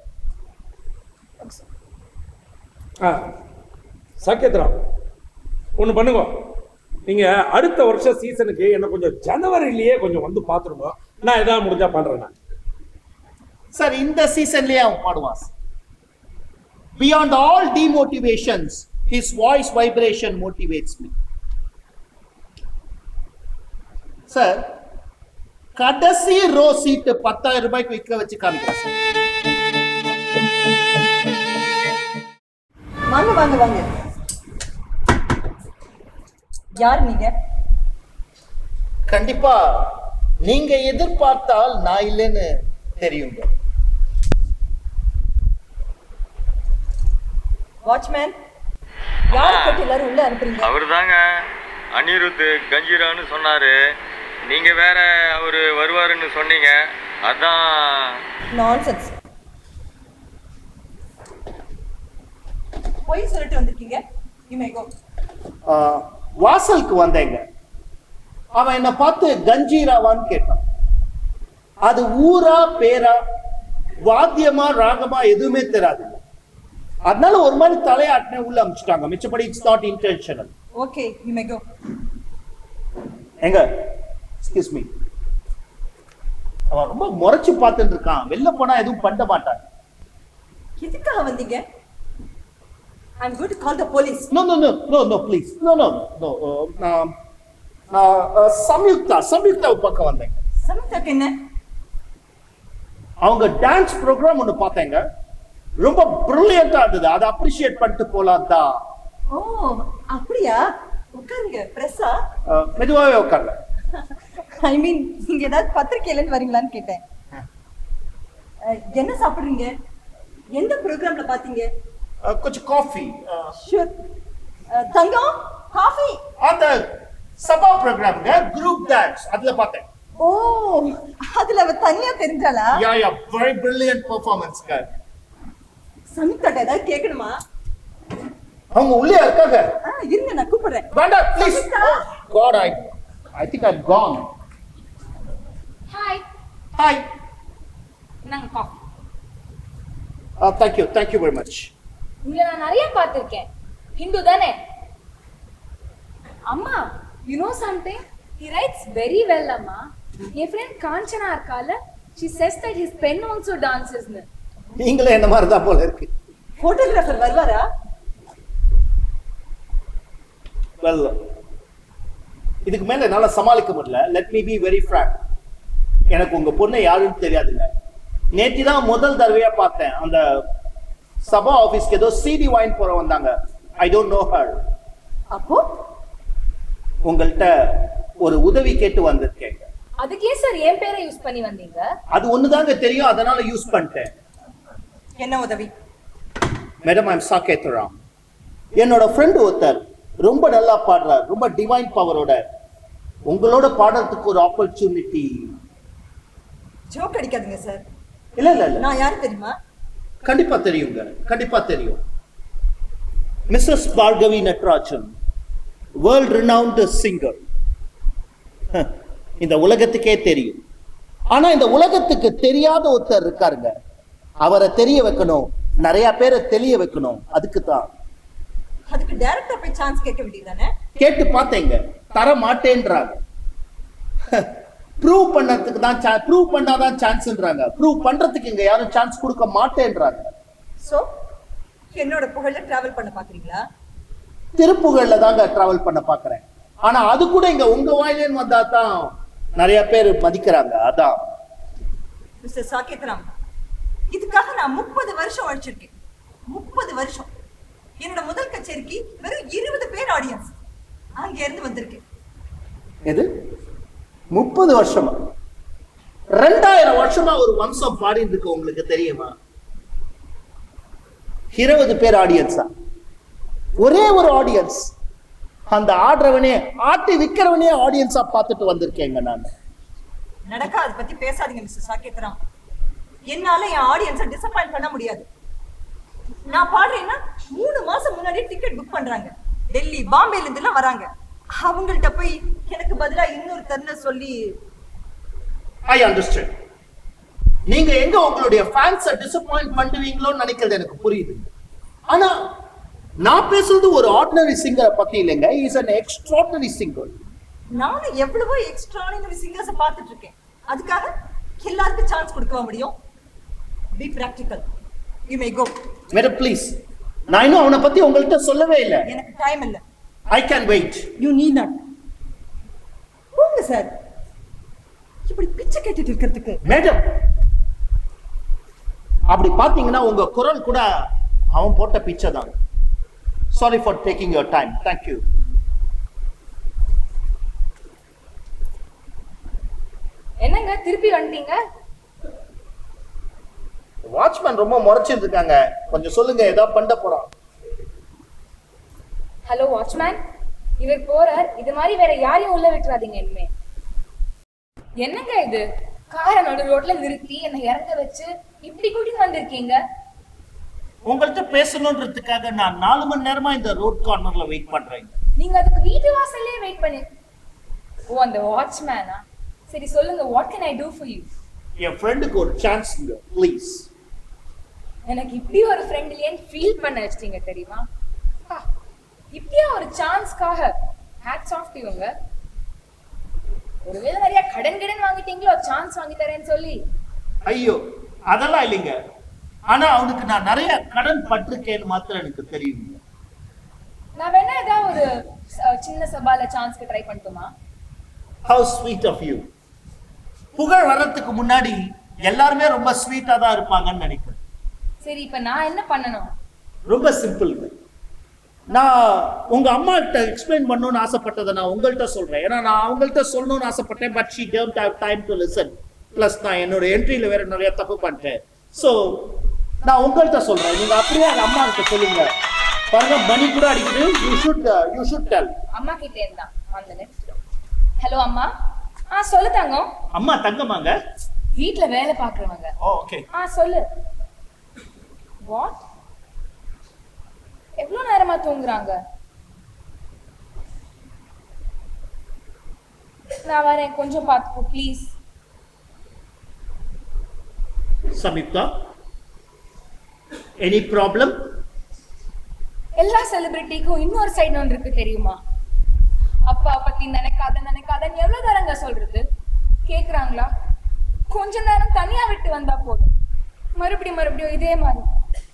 S10: ஆ சாக்கியத்ராம் ஒன்று பண்ணுங்க நீங்க அடுத்த வருஷம் சீசனுக்கு என்ன கொஞ்சம் ஜனவரிலேயே கொஞ்சம் வந்து பார்த்துருங்க நான் எதாவது முடிஞ்சா பண்றேன் நான்
S5: சார் இந்த சீசன்லயே அவன் பாடுவான் sir beyond all demotivations his voice vibration motivates me sir கடைசி ரோ சீட்டு பத்தாயிரம் ரூபாய்க்கு விற்க வச்சு காமிக்கிறேன் சார்
S12: வாங்க வாங்க வாங்க யார் நீங்க
S5: கண்டிப்பா நீங்க எதிர்பார்த்தால் நான் இல்லைன்னு தெரியுங்க
S12: வாட்ச்மேன் யார் போட்டு எல்லாரும் உள்ள அனுப்புறீங்க
S13: அவர் தாங்க அனிருத் கஞ்சிரான்னு சொன்னாரு நீங்க வேற அவரு வருவாருன்னு சொன்னீங்க அதான்
S12: நான்சென்ஸ் பொய் சொல்லிட்டு வந்திருக்கீங்க யூ மே கோ
S5: ஆ, வாசலுக்கு வந்தேங்க அவன் என்ன பார்த்து கஞ்சீராவான்னு கேட்டான் அது ஊரா பேரா வாத்தியமா ராகமா எதுவுமே தெரியாது அதனால ஒரு மாதிரி தலையாட்டினே உள்ள அமிச்சிட்டாங்க மிச்சப்படி it's not intentional
S12: okay you may go
S5: எங்க எக்ஸ்கியூஸ் மீ அவன் ரொம்ப முறைச்சு பார்த்துட்டு இருக்கான் வெளில போனா எதுவும் பண்ண மாட்டான்
S12: எதுக்காக வந்தீங்க I am going to call the police
S5: no no no no no please no no no நான் நான் அஹ், சம்யுக்தா சம்யுக்தா பக்கம் வந்தேங்க
S12: சமிதாக்கு என்ன
S5: அவங்க டான்ஸ் ப்ரோக்ராம் ஒன்று பார்த்தேங்க ரொம்ப பிரில்லியண்டா இருந்தது அதை அப்ரிஷியேட் பண்ணிட்டு போலாம் தான்
S12: ஓ அப்படியா உட்காருங்க பிரஸ்ஸா
S5: மெதுவாகவே உட்கார்ல
S12: ஐ மீன் நீங்க ஏதாவது பத்திரிக்கையில இருந்து வரீங்களான்னு கேட்டேன் அஹ், என்ன சாப்பிடுறீங்க எந்த ப்ரோக்ராம்ல பாத்தீங்க
S5: கொஞ்சம் காஃபி
S12: ஷூர் தங்கம் காஃபி
S5: அந்த சபா ப்ரோக்ராம்ங்க குரூப் டான்ஸ் அதுல பார்த்தேன்
S12: ஓ அதுல அவ தனியா தெரிஞ்சாளா
S5: யா யா வெரி பிரில்லியன்ட் பெர்ஃபார்மன்ஸ்ங்க
S12: சமிதாட்ட ஏதாவது கேட்கணுமா
S5: அவங்க உள்ளே இருக்காங்க
S12: ஆ, இருங்க நான் கூப்பிடுறேன்
S5: வேண்டாம் please God I I think I can
S11: hi
S5: hi
S11: நாங்க coffee
S5: thank you thank you very much
S11: உங்களை நான் நிறைய பார்த்திருக்கேன் ஹிந்து தானே அம்மா you know something he writes very well அம்மா என் ஃப்ரெண்ட் காஞ்சனா இருக்கால she says that his pen also டான்சஸ்னு
S5: நீங்களே என்ன மாதிரி தான் போல இருக்கு
S12: போட்டோகிராஃபர் வருவாரா
S5: வெல் இதுக்கு மேல என்னால சமாளிக்க முடியல let me be very frank எனக்கு உங்க பொண்ணை யாருன்னு தெரியாதுங்க நேற்று தான் முதல் தடவையா பார்த்தேன் அந்த சபா ஆபீஸ்க்கு ஏதோ சிடி வாங்கி போற வந்தாங்க ஐ டோன்ட் நோ ஹர்
S12: அப்போ
S5: உங்கள்கிட்ட ஒரு உதவி கேட்டு வந்திருக்கேன்
S11: அதுக்கே சார் என் பேரை யூஸ் பண்ணி வந்தீங்க
S5: அது ஒண்ணுதாங்க தெரியும் அதனால யூஸ் பண்ணிட்டேன்
S12: என்ன உதவி
S5: மேடம் ஐம் சாகேத் ராம் என்னோட ஃப்ரெண்ட் ஒருத்தர் ரொம்ப நல்லா பாடுறார் ரொம்ப டிவைன் பவரோட உங்களோட பாடுறதுக்கு ஒரு ஆப்பர்ச்சுனிட்டி
S12: ஜோக் அடிக்காதீங்க சார்
S5: இல்ல இல்ல இல்ல
S12: நான் யாரு தெரியுமா
S5: கண்டிப்பா தெரியுங்க கண்டிப்பா தெரியும் Mrs Bhargavi Natarajan world renowned singer இந்த உலகத்துக்கே தெரியும் ஆனா இந்த உலகத்துக்கு தெரியாத ஒருத்தர் இருக்காருங்க அவரை தெரிய வைக்கணும் நிறைய பேரை தெரிய வைக்கணும் அதுக்கு தான்
S12: அதுக்கு டைரக்டா போய் சான்ஸ் கேட்க வேண்டியதானே
S5: கேட்டு பார்த்தேங்க தர மாட்டேன்றாங்க ப்ரூவ் பண்ணதுக்கு தான் ப்ரூவ் பண்ணாதான் சான்ஸ்ன்றாங்க ப்ரூவ் பண்றதுக்கு இங்க யாரும் சான்ஸ் கொடுக்க மாட்டேன்றாங்க
S12: சோ என்னோட புகழ்ல டிராவல் பண்ண பாக்குறீங்களா
S5: திருப்புகழ்ல தாங்க டிராவல் பண்ண பாக்குறேன் ஆனா அது கூட இங்க உங்க வாயிலேன்னு வந்தா தான் நிறைய பேர் மதிக்கிறாங்க அதான்
S12: மிஸ்டர் சாகேத்ராம் இதுக்காக நான் முப்பது வருஷம் உழைச்சிருக்கேன் முப்பது வருஷம் என்னோட முதல் கச்சேரிக்கு வெறும் இருபது பேர் ஆடியன்ஸ் அங்க இருந்து வந்திருக்கேன்
S5: எது முப்பது வருஷமா ரெண்டாயிரம் வருஷமா ஒரு வம்சம் பாடிட்டு இருக்கு உங்களுக்கு தெரியுமா இருபது பேர் ஆடியன்ஸா ஒரே ஒரு ஆடியன்ஸ் அந்த ஆடுறவனே ஆட்டி விக்கிறவனே ஆடியன்ஸா பார்த்துட்டு வந்திருக்கேங்க நான்
S12: நடக்காத பத்தி பேசாதீங்க மிஸ்டர் சாகேத்ராம் என்னால என் ஆடியன்ஸை டிசப்பாயிண்ட் பண்ண முடியாது நான் பாடுறேன்னா மூணு மாசம் முன்னாடி டிக்கெட் புக் பண்றாங்க டெல்லி பாம்பேல இருந்து எல்லாம் வராங்க அவங்கள்ட்ட போய் எனக்கு பதிலா இன்னொரு தருண சொல்லி
S5: ஐ அண்டர்ஸ்டாண்ட் நீங்க எங்க உங்களுடைய ஃபேன்ஸை டிசப்பாயிண்ட் பண்ணுவீங்களோன்னு நினைக்கிறது எனக்கு புரியுது ஆனா நான் பேசுறது ஒரு ஆர்டினரி சிங்கரை பத்தி இல்லைங்க இஸ் அன் எக்ஸ்ட்ராடினரி சிங்கர்
S12: நானும் எவ்வளவோ எக்ஸ்ட்ராடினரி சிங்கர்ஸை பார்த்துட்டு இருக்கேன் அதுக்காக எல்லாருக்கும் சான்ஸ் கொடுக்க முடியும் be practical you may go
S5: madam please நான் இன்னும் அவனை பத்தி உங்கள்கிட்ட சொல்லவே இல்லை
S12: எனக்கு டைம் இல்ல
S5: I can wait
S12: you need not போங்க சார் இப்படி பிச்சை கேட்டுட்டு இருக்கிறதுக்கு
S5: மேடம் அப்படி பாத்தீங்கன்னா உங்க குரல் கூட அவன் போட்ட பிச்சை தான் sorry for taking your time thank you
S11: என்னங்க திருப்பி வந்துட்டீங்க
S5: வாட்ச்மேன் ரொம்ப முறைச்சிட்டு இருக்காங்க கொஞ்சம் சொல்லுங்க ஏதாவது பண்ண போறான்
S11: ஹலோ வாட்ச்மேன் இவர் போறார் இது மாதிரி வேற யாரையும் உள்ள விட்டுறாதீங்க இனிமே என்னங்க இது காரை நடு ரோட்ல நிறுத்தி என்னை இறங்க வச்சு இப்படி கூட்டிட்டு வந்திருக்கீங்க
S5: உங்கள்கிட்ட பேசணுன்றதுக்காக நான் நாலு மணி நேரமா இந்த ரோட் கார்னர்ல வெயிட் பண்றேன்
S11: நீங்க அதுக்கு வீட்டு வாசல்லே வெயிட் பண்ணி ஓ அந்த வாட்ச்மேனா சரி சொல்லுங்க what can I do for you
S5: என் ஃப்ரெண்டுக்கு ஒரு சான்ஸ் ப்ளீஸ்
S11: எனக்கு இப்படி ஒரு ஃப்ரெண்ட் இல்லையேன்னு ஃபீல் பண்ண வச்சிட்டீங்க தெரியுமா ஆ, இப்படியா ஒரு சான்ஸ்க்காக ஹேட்ஸ் ஆஃப் இவங்க ஒருவேளை நிறைய கடன் கடன் வாங்கிட்டீங்களோ சான்ஸ் வாங்கி தரேன்னு சொல்லி
S5: ஐயோ அதெல்லாம் இல்லைங்க ஆனா அவனுக்கு நான் நிறைய கடன் பட்டிருக்கேன்னு மாத்திரம் எனக்கு தெரியும்
S11: நான் வேணா ஏதாவது ஒரு ச- சின்ன சபால சான்ஸ்க்கு ட்ரை பண்ணட்டுமா
S5: ஹவு ஸ்வீட் ஆஃப் யூ புகழ் வர்றதுக்கு முன்னாடி எல்லாருமே ரொம்ப ஸ்வீட்டா தான் இருப்பாங்கன்னு நினைக்கிறேன்
S11: சரி இப்ப நான் என்ன பண்ணணும்
S5: ரொம்ப சிம்பிள் நான் உங்க அம்மா கிட்ட எக்ஸ்பிளைன் பண்ணணும்னு ஆசைப்பட்டதை நான் உங்கள்கிட்ட சொல்றேன் ஏன்னா நான் அவங்கள்ட்ட சொல்லணும்னு ஆசைப்பட்டேன் but she don't have time to listen plus நான் என்னோட என்ட்ரியில வேற நிறைய தப்பு பண்ணிட்டேன் ஸோ நான் உங்கள்கிட்ட சொல்றேன் நீங்க அப்படியே அந்த அம்மா கிட்ட சொல்லுங்க பாருங்க மணி கூட அடிக்குது you should you should tell
S11: அம்மா கிட்ட இருந்தா ஒன் ஹலோ அம்மா ஆ சொல்லு தங்கம்
S5: அம்மா தங்கமாங்க
S11: வீட்ல வேலை பாக்குறவங்க
S5: ஓகே
S11: ஆ சொல்லு வாட் எவ்வளவு நேரமா தூங்குறாங்க நான் வரேன் கொஞ்சம் பார்த்துக்கோ ப்ளீஸ்
S5: சமிப்தா எனி ப்ராப்ளம்
S11: எல்லா செலிபிரிட்டிக்கும் இன்னொரு சைடு ஒன்று இருக்கு தெரியுமா அப்பா பத்தி நினைக்காத நினைக்காதன்னு எவ்வளவு தரங்க சொல்றது கேக்குறாங்களா கொஞ்ச நேரம் தனியா விட்டு வந்தா போதும் மறுபடியும் மறுபடியும் இதே மாதிரி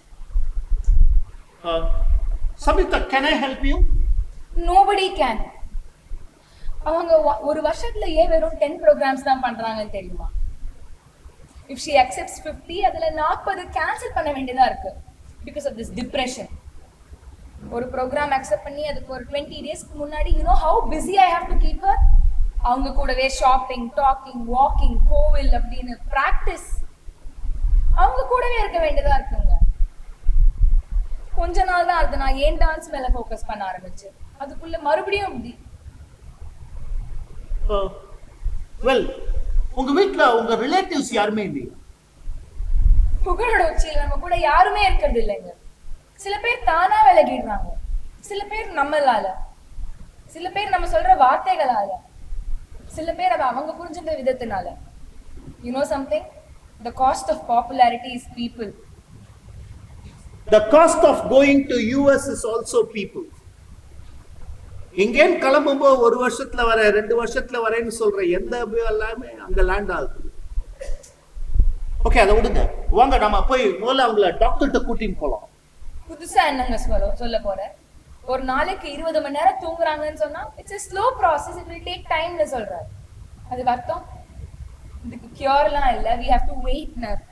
S5: Samiptha can I help you
S11: nobody can அவங்க வ- ஒரு வருஷத்துலயே வெறும் டென் ப்ரோக்ராம்ஸ் தான் பண்றாங்கன்னு தெரியுமா இஃப் ஷி அக்செப்ட்ஸ் ஃபிஃப்டி அதுல நாற்பது கேன்சல் பண்ண வேண்டியதா இருக்கு பிகாஸ் ஆஃப் திஸ் டிப்ரெஷன் ஒரு ப்ரோக்ராம் அக்செப்ட் பண்ணி அதுக்கு ஒரு டுவெண்ட்டி டேஸ்க்கு முன்னாடி you know how busy I have to keep her அவங்க கூடவே ஷாப்பிங் டாக்கிங் வாக்கிங் கோவில் அப்படின்னு ப்ராக்டிஸ் அவங்க கூடவே இருக்க வேண்டியதா இருக்குங்க கொஞ்ச நாள் தான் அது நான் ஏன் டான்ஸ் மேல ஃபோக்கஸ் பண்ண ஆரம்பிச்சேன் அதுக்குள்ள மறுபடியும் இப்படி
S5: வெல் உங்க வீட்ல உங்க ரிலேட்டிவ்ஸ் யாருமே இல்லையா
S11: புகழோட உச்சியில நம்ம கூட யாருமே இருக்கிறது இல்லைங்க சில பேர் தானா விலகிடுறாங்க சில பேர் நம்மளால சில பேர் நம்ம சொல்ற வார்த்தைகளால சில பேர் அதை அவங்க புரிஞ்சுன்ற விதத்தினால you know something the cost of popularity is people
S5: The cost of going to US is also people. இங்கேன்னு கிளம்பும்போது ஒரு வருஷத்துல வர ரெண்டு வருஷத்துல வரேன்னு சொல்ற எந்த எல்லாமே அங்க லேண்ட் ஆகுது ஓகே அதை விடுங்க வாங்க நம்ம போய் முதல்ல அவங்கள டாக்டர்கிட்ட கூட்டின்னு போலாம்
S11: புதுசா என்னங்க சொல்ல சொல்ல போறேன் ஒரு நாளைக்கு இருபது மணி நேரம் தூங்குறாங்கன்னு சொன்னா it's a slow process it will take டைம்னு சொல்றாரு அதுக்கு அர்த்தம் இதுக்கு கியூர்லாம் இல்ல we have to வெயிட்னு அர்த்தம்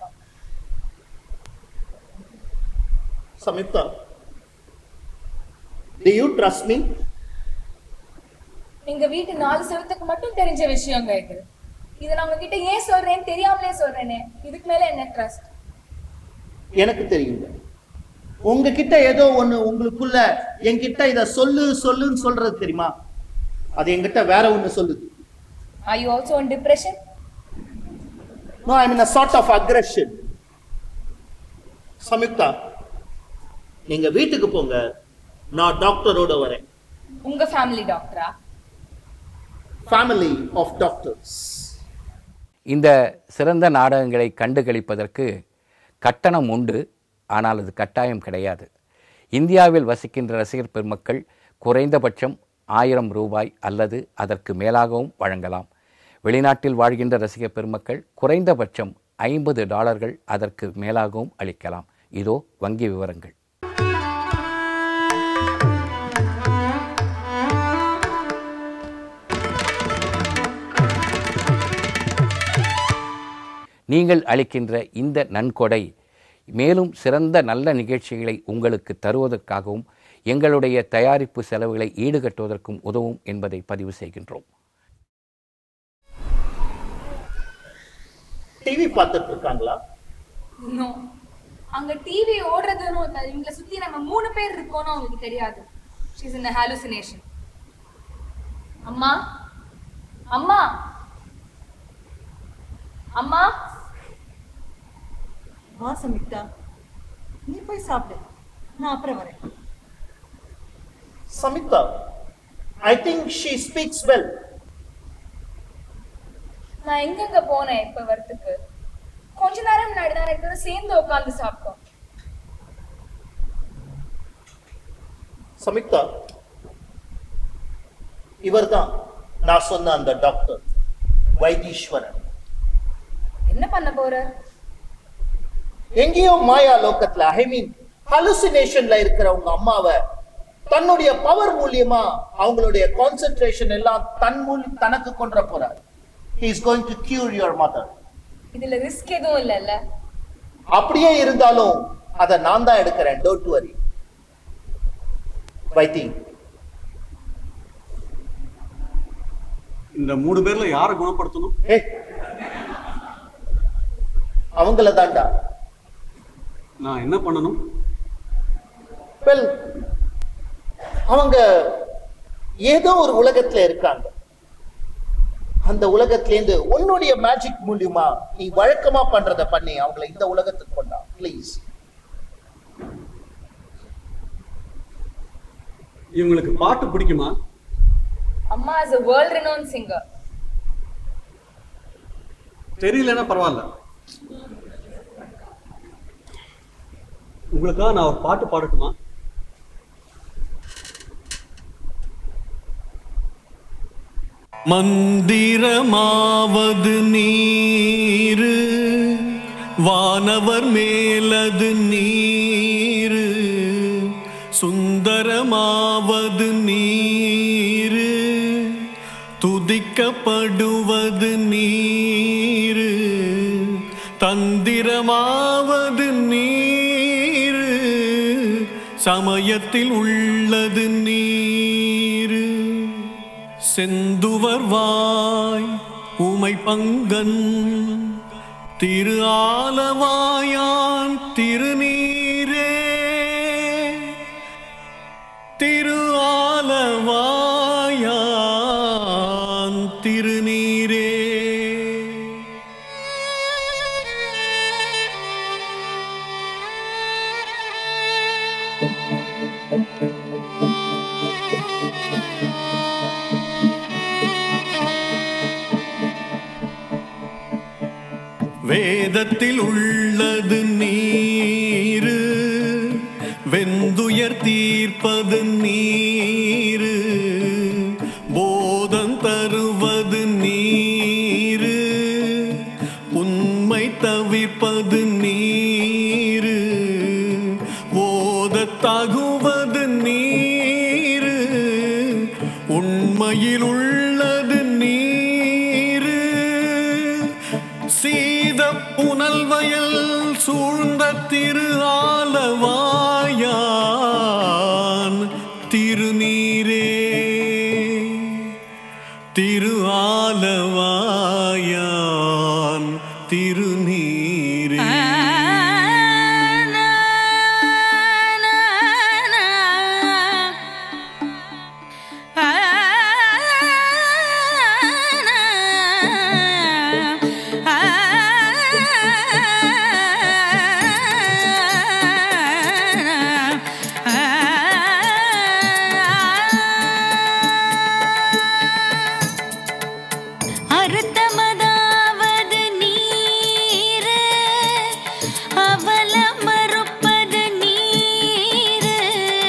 S5: Samitha do you trust me
S11: எங்க வீட்டு நாலு செவத்துக்கு மட்டும் தெரிஞ்ச விஷயங்க இது இதை நான் உங்ககிட்ட ஏன் சொல்றேன்னு தெரியாமலே சொல்றேனே இதுக்கு மேல என்ன ட்ரஸ்ட்
S5: எனக்கு தெரியுங்க உங்ககிட்ட ஏதோ ஒண்ணு உங்களுக்குள்ள என்கிட்ட இத சொல்லு சொல்லுன்னு சொல்றது தெரியுமா அது என்கிட்ட வேற ஒண்ணு சொல்லுது
S11: are you also in depression
S5: No, I'm in a sort of aggression. Samyuktha நீங்க வீட்டுக்கு போங்க நான் டாக்டரோட வரேன்
S11: உங்க ஃபேமிலி டாக்டரா
S5: ஃபேமிலி ஆஃப் டாக்டர்ஸ்
S1: இந்த சிறந்த நாடகங்களை கண்டுகளிப்பதற்கு கட்டணம் உண்டு ஆனால் அது கட்டாயம் கிடையாது இந்தியாவில் வசிக்கின்ற ரசிகர் பெருமக்கள் குறைந்தபட்சம் ஆயிரம் ரூபாய் அல்லது அதற்கு மேலாகவும் வழங்கலாம் வெளிநாட்டில் வாழ்கின்ற ரசிகர் பெருமக்கள் குறைந்தபட்சம் ஐம்பது டாலர்கள் அதற்கு மேலாகவும் அளிக்கலாம் இதோ வங்கி விவரங்கள் நீங்கள் அளிக்கின்ற இந்த நன்கொடை மேலும் சிறந்த நல்ல நிகழ்ச்சிகளை உங்களுக்கு தருவதற்காகவும் எங்களுடைய தயாரிப்பு செலவுகளை ஈடுகட்டுவதற்கும் உதவும் என்பதை பதிவு செய்கின்றோம்
S5: டிவி பார்த்துட்டு இருக்காங்களா
S11: நோ அங்க டிவி ஓடுறதுன்னு இல்ல இவங்கள சுத்தி நம்ம மூணு பேர் இருக்கோம்னு அவங்களுக்கு தெரியாது ஷீஸ் இன் ஹாலுசினேஷன் அம்மா அம்மா அம்மா
S12: வா சமிக்தா நீ போய் சாப்பிடு நான் அப்புறம் வரேன்
S5: Samitha I think she speaks well
S11: நான் எங்கெங்க போனேன் இப்ப வரத்துக்கு கொஞ்ச நேரம் முன்னாடி தான் ரெண்டு பேரும் சேர்ந்து உட்கார்ந்து சாப்பிட்டோம்
S5: சமிதா இவர்தான் நான் சொன்ன அந்த டாக்டர் வைத்தீஸ்வரன்
S11: என்ன பண்ண போற
S5: எங்கேயோ மாயா லோகத்துல ஐ மீன் ஹலுசினேஷன்ல இருக்கிற உங்க அம்மாவை தன்னுடைய பவர் மூலியமா அவங்களுடைய கான்சென்ட்ரேஷன் எல்லாம் தன் மூலி தனக்கு கொண்டு போறார் he is going to cure your mother
S11: இதுல ரிஸ்க் எதுவும் இல்லைல்ல
S5: அப்படியே இருந்தாலும் அதை நான் தான் எடுக்கிறேன் டோன்ட் வரி வைத்தி
S4: இந்த மூணு பேர்ல யாரை குணப்படுத்தணும்
S5: ஏ அவங்கள தான்டா
S4: நான் என்ன பண்ணணும்
S5: வெல் அவங்க ஏதோ ஒரு உலகத்துல இருக்காங்க அந்த உலகத்திலேருந்து உன்னுடைய மேஜிக் மூலியமா நீ வழக்கமா பண்றத பண்ணி அவங்கள இந்த உலகத்துக்கு கொண்டா ப்ளீஸ்
S4: இவங்களுக்கு பாட்டு பிடிக்குமா
S11: அம்மா is a world renowned singer
S4: தெரியலன்னா பரவாயில்ல உங்களுக்காக நான் ஒரு பாட்டு பாடட்டுமா
S3: மந்திரமாவது நீரு வானவர் மேலது நீரு சுந்தரமாவது நீரு துதிக்கப்படுவது நீரு தந்திரமாவது நீரு சமயத்தில் உள்ளது நீரு செந்துவர் வாய் உமை பங்கன் திரு ஆலவாயான் திருநீரே திரு ஆலவாயான் திரு வேதத்தில் உள்ளது நீரு வெந்துயர் தீர்ப்பது நீரு போதம் தருவது நீரு உண்மை தவிர்ப்பது நீரு ஓத தகுவது நீரு உண்மையில் உள்ளது நீரு சீத புனல் வயல் சூழ்ந்த திரு ஆலவாயான் திருநீரே திரு ஆலவாயான் திருநீரே
S14: அறுத்தமதாவது நீரு அவல மறுப்பது நீரு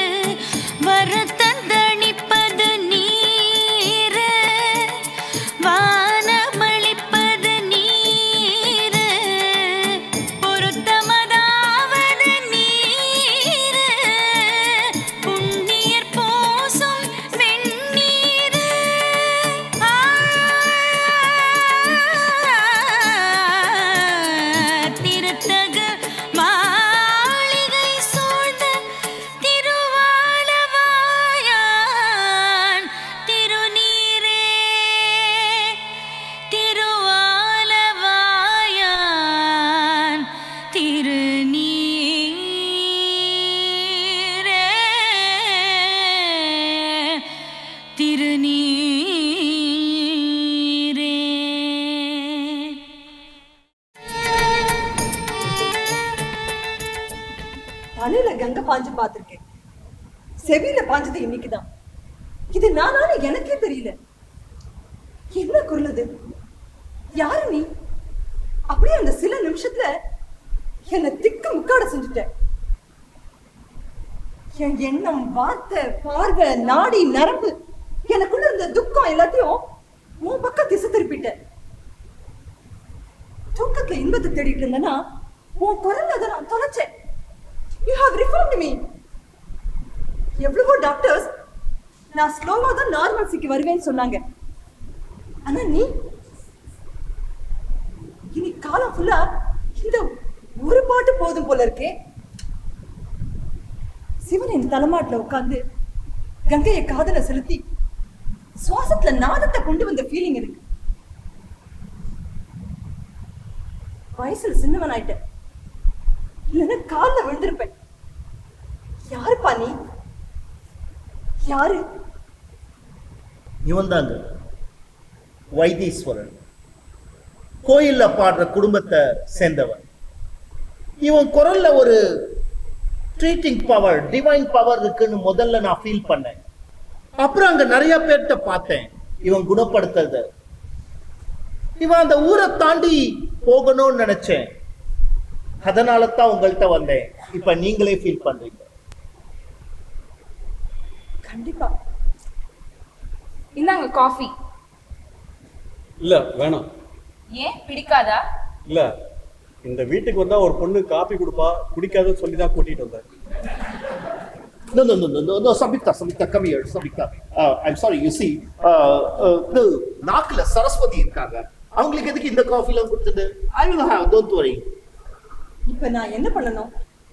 S14: வருத்தந்தணிப்பது நீரு வானமளிப்பது நீரு பொருத்தமதாவது நீரு புண்ணியர் போசும் வெண்ணீரு திருத்தகு மாளிகை சூழ்ந்த திருவாலவாயான் திருநீரே திருவாலவாயான் திருநீரே திருநீரே
S12: தலையில கங்கை பாஞ்சு பார்த்திருக்கேன் செவியில பாஞ்சது இன்னைக்குதான் இது நானால எனக்கே தெரியல என்ன குரல் அது யாரு நீ அப்படியே அந்த சில நிமிஷத்துல என்ன திக்கு முக்காட செஞ்சுட்ட என் எண்ணம் வார்த்தை பார்வை நாடி நரம்பு எனக்குள்ள இருந்த துக்கம் எல்லாத்தையும் உன் பக்கம் திசை திருப்பிட்ட தூக்கத்துல இன்பத்தை தேடிட்டு இருந்தேன்னா உன் குரல்ல அதை நான் தொலைச்சேன் யூ ஹாவ் ரிஃபார்ம்ட் மீ எவ்வளவோ டாக்டர்ஸ் நான் ஸ்லோவா தான் நார்மல்சிக்கு வருவேன்னு சொன்னாங்க ஆனா நீ இனி காலம் ஃபுல்லா இந்த ஒரு பாட்டு போதும் போல இருக்கே சிவன் என் தலைமாட்டுல உட்கார்ந்து கங்கையை காதல செலுத்தி சுவாசத்துல நாதத்தை கொண்டு வந்த ஃபீலிங் இருக்கு வயசுல சின்னவன் ஆயிட்டேன் இல்லைன்னா கால்ல விழுந்திருப்பேன் யாருப்பா நீ யாரு
S5: இவன் தாங்க வைத்தீஸ்வரன் கோயில்ல பாடுற குடும்பத்தை சேர்ந்தவன் இவன் குரல்ல ஒரு ட்ரீட்டிங் பவர் டிவைன் பவர் இருக்குன்னு முதல்ல நான் ஃபீல் பண்ணேன் அப்புறம் அங்க நிறைய பேர்கிட்ட பார்த்தேன் இவன் குணப்படுத்துறத இவன் அந்த ஊரை தாண்டி போகணும்னு நினைச்சேன் அதனால தான் உங்கள்கிட்ட வந்தேன் இப்ப நீங்களே ஃபீல் பண்றீங்க
S11: கண்டிப்பா இந்தாங்க காஃபி
S4: இல்ல வேணாம்
S11: ஏன் பிடிக்காதா
S4: இல்ல இந்த வீட்டுக்கு வந்தா ஒரு பொண்ணு காப்பி கொடுப்பா குடிக்காதுன்னு சொல்லி தான் கூட்டிட்டு வந்தேன்
S5: No, no, no, no, no, no, Samita, Samita, come here, Samita. Uh, I'm sorry, you see, uh, uh, the நாக்குல சரஸ்வதி இருக்காங்க அவங்களுக்கு எதுக்கு இந்த காஃபி எல்லாம் கொடுத்துட்டு I will have don't worry
S12: இப்ப நான் என்ன பண்ணணும்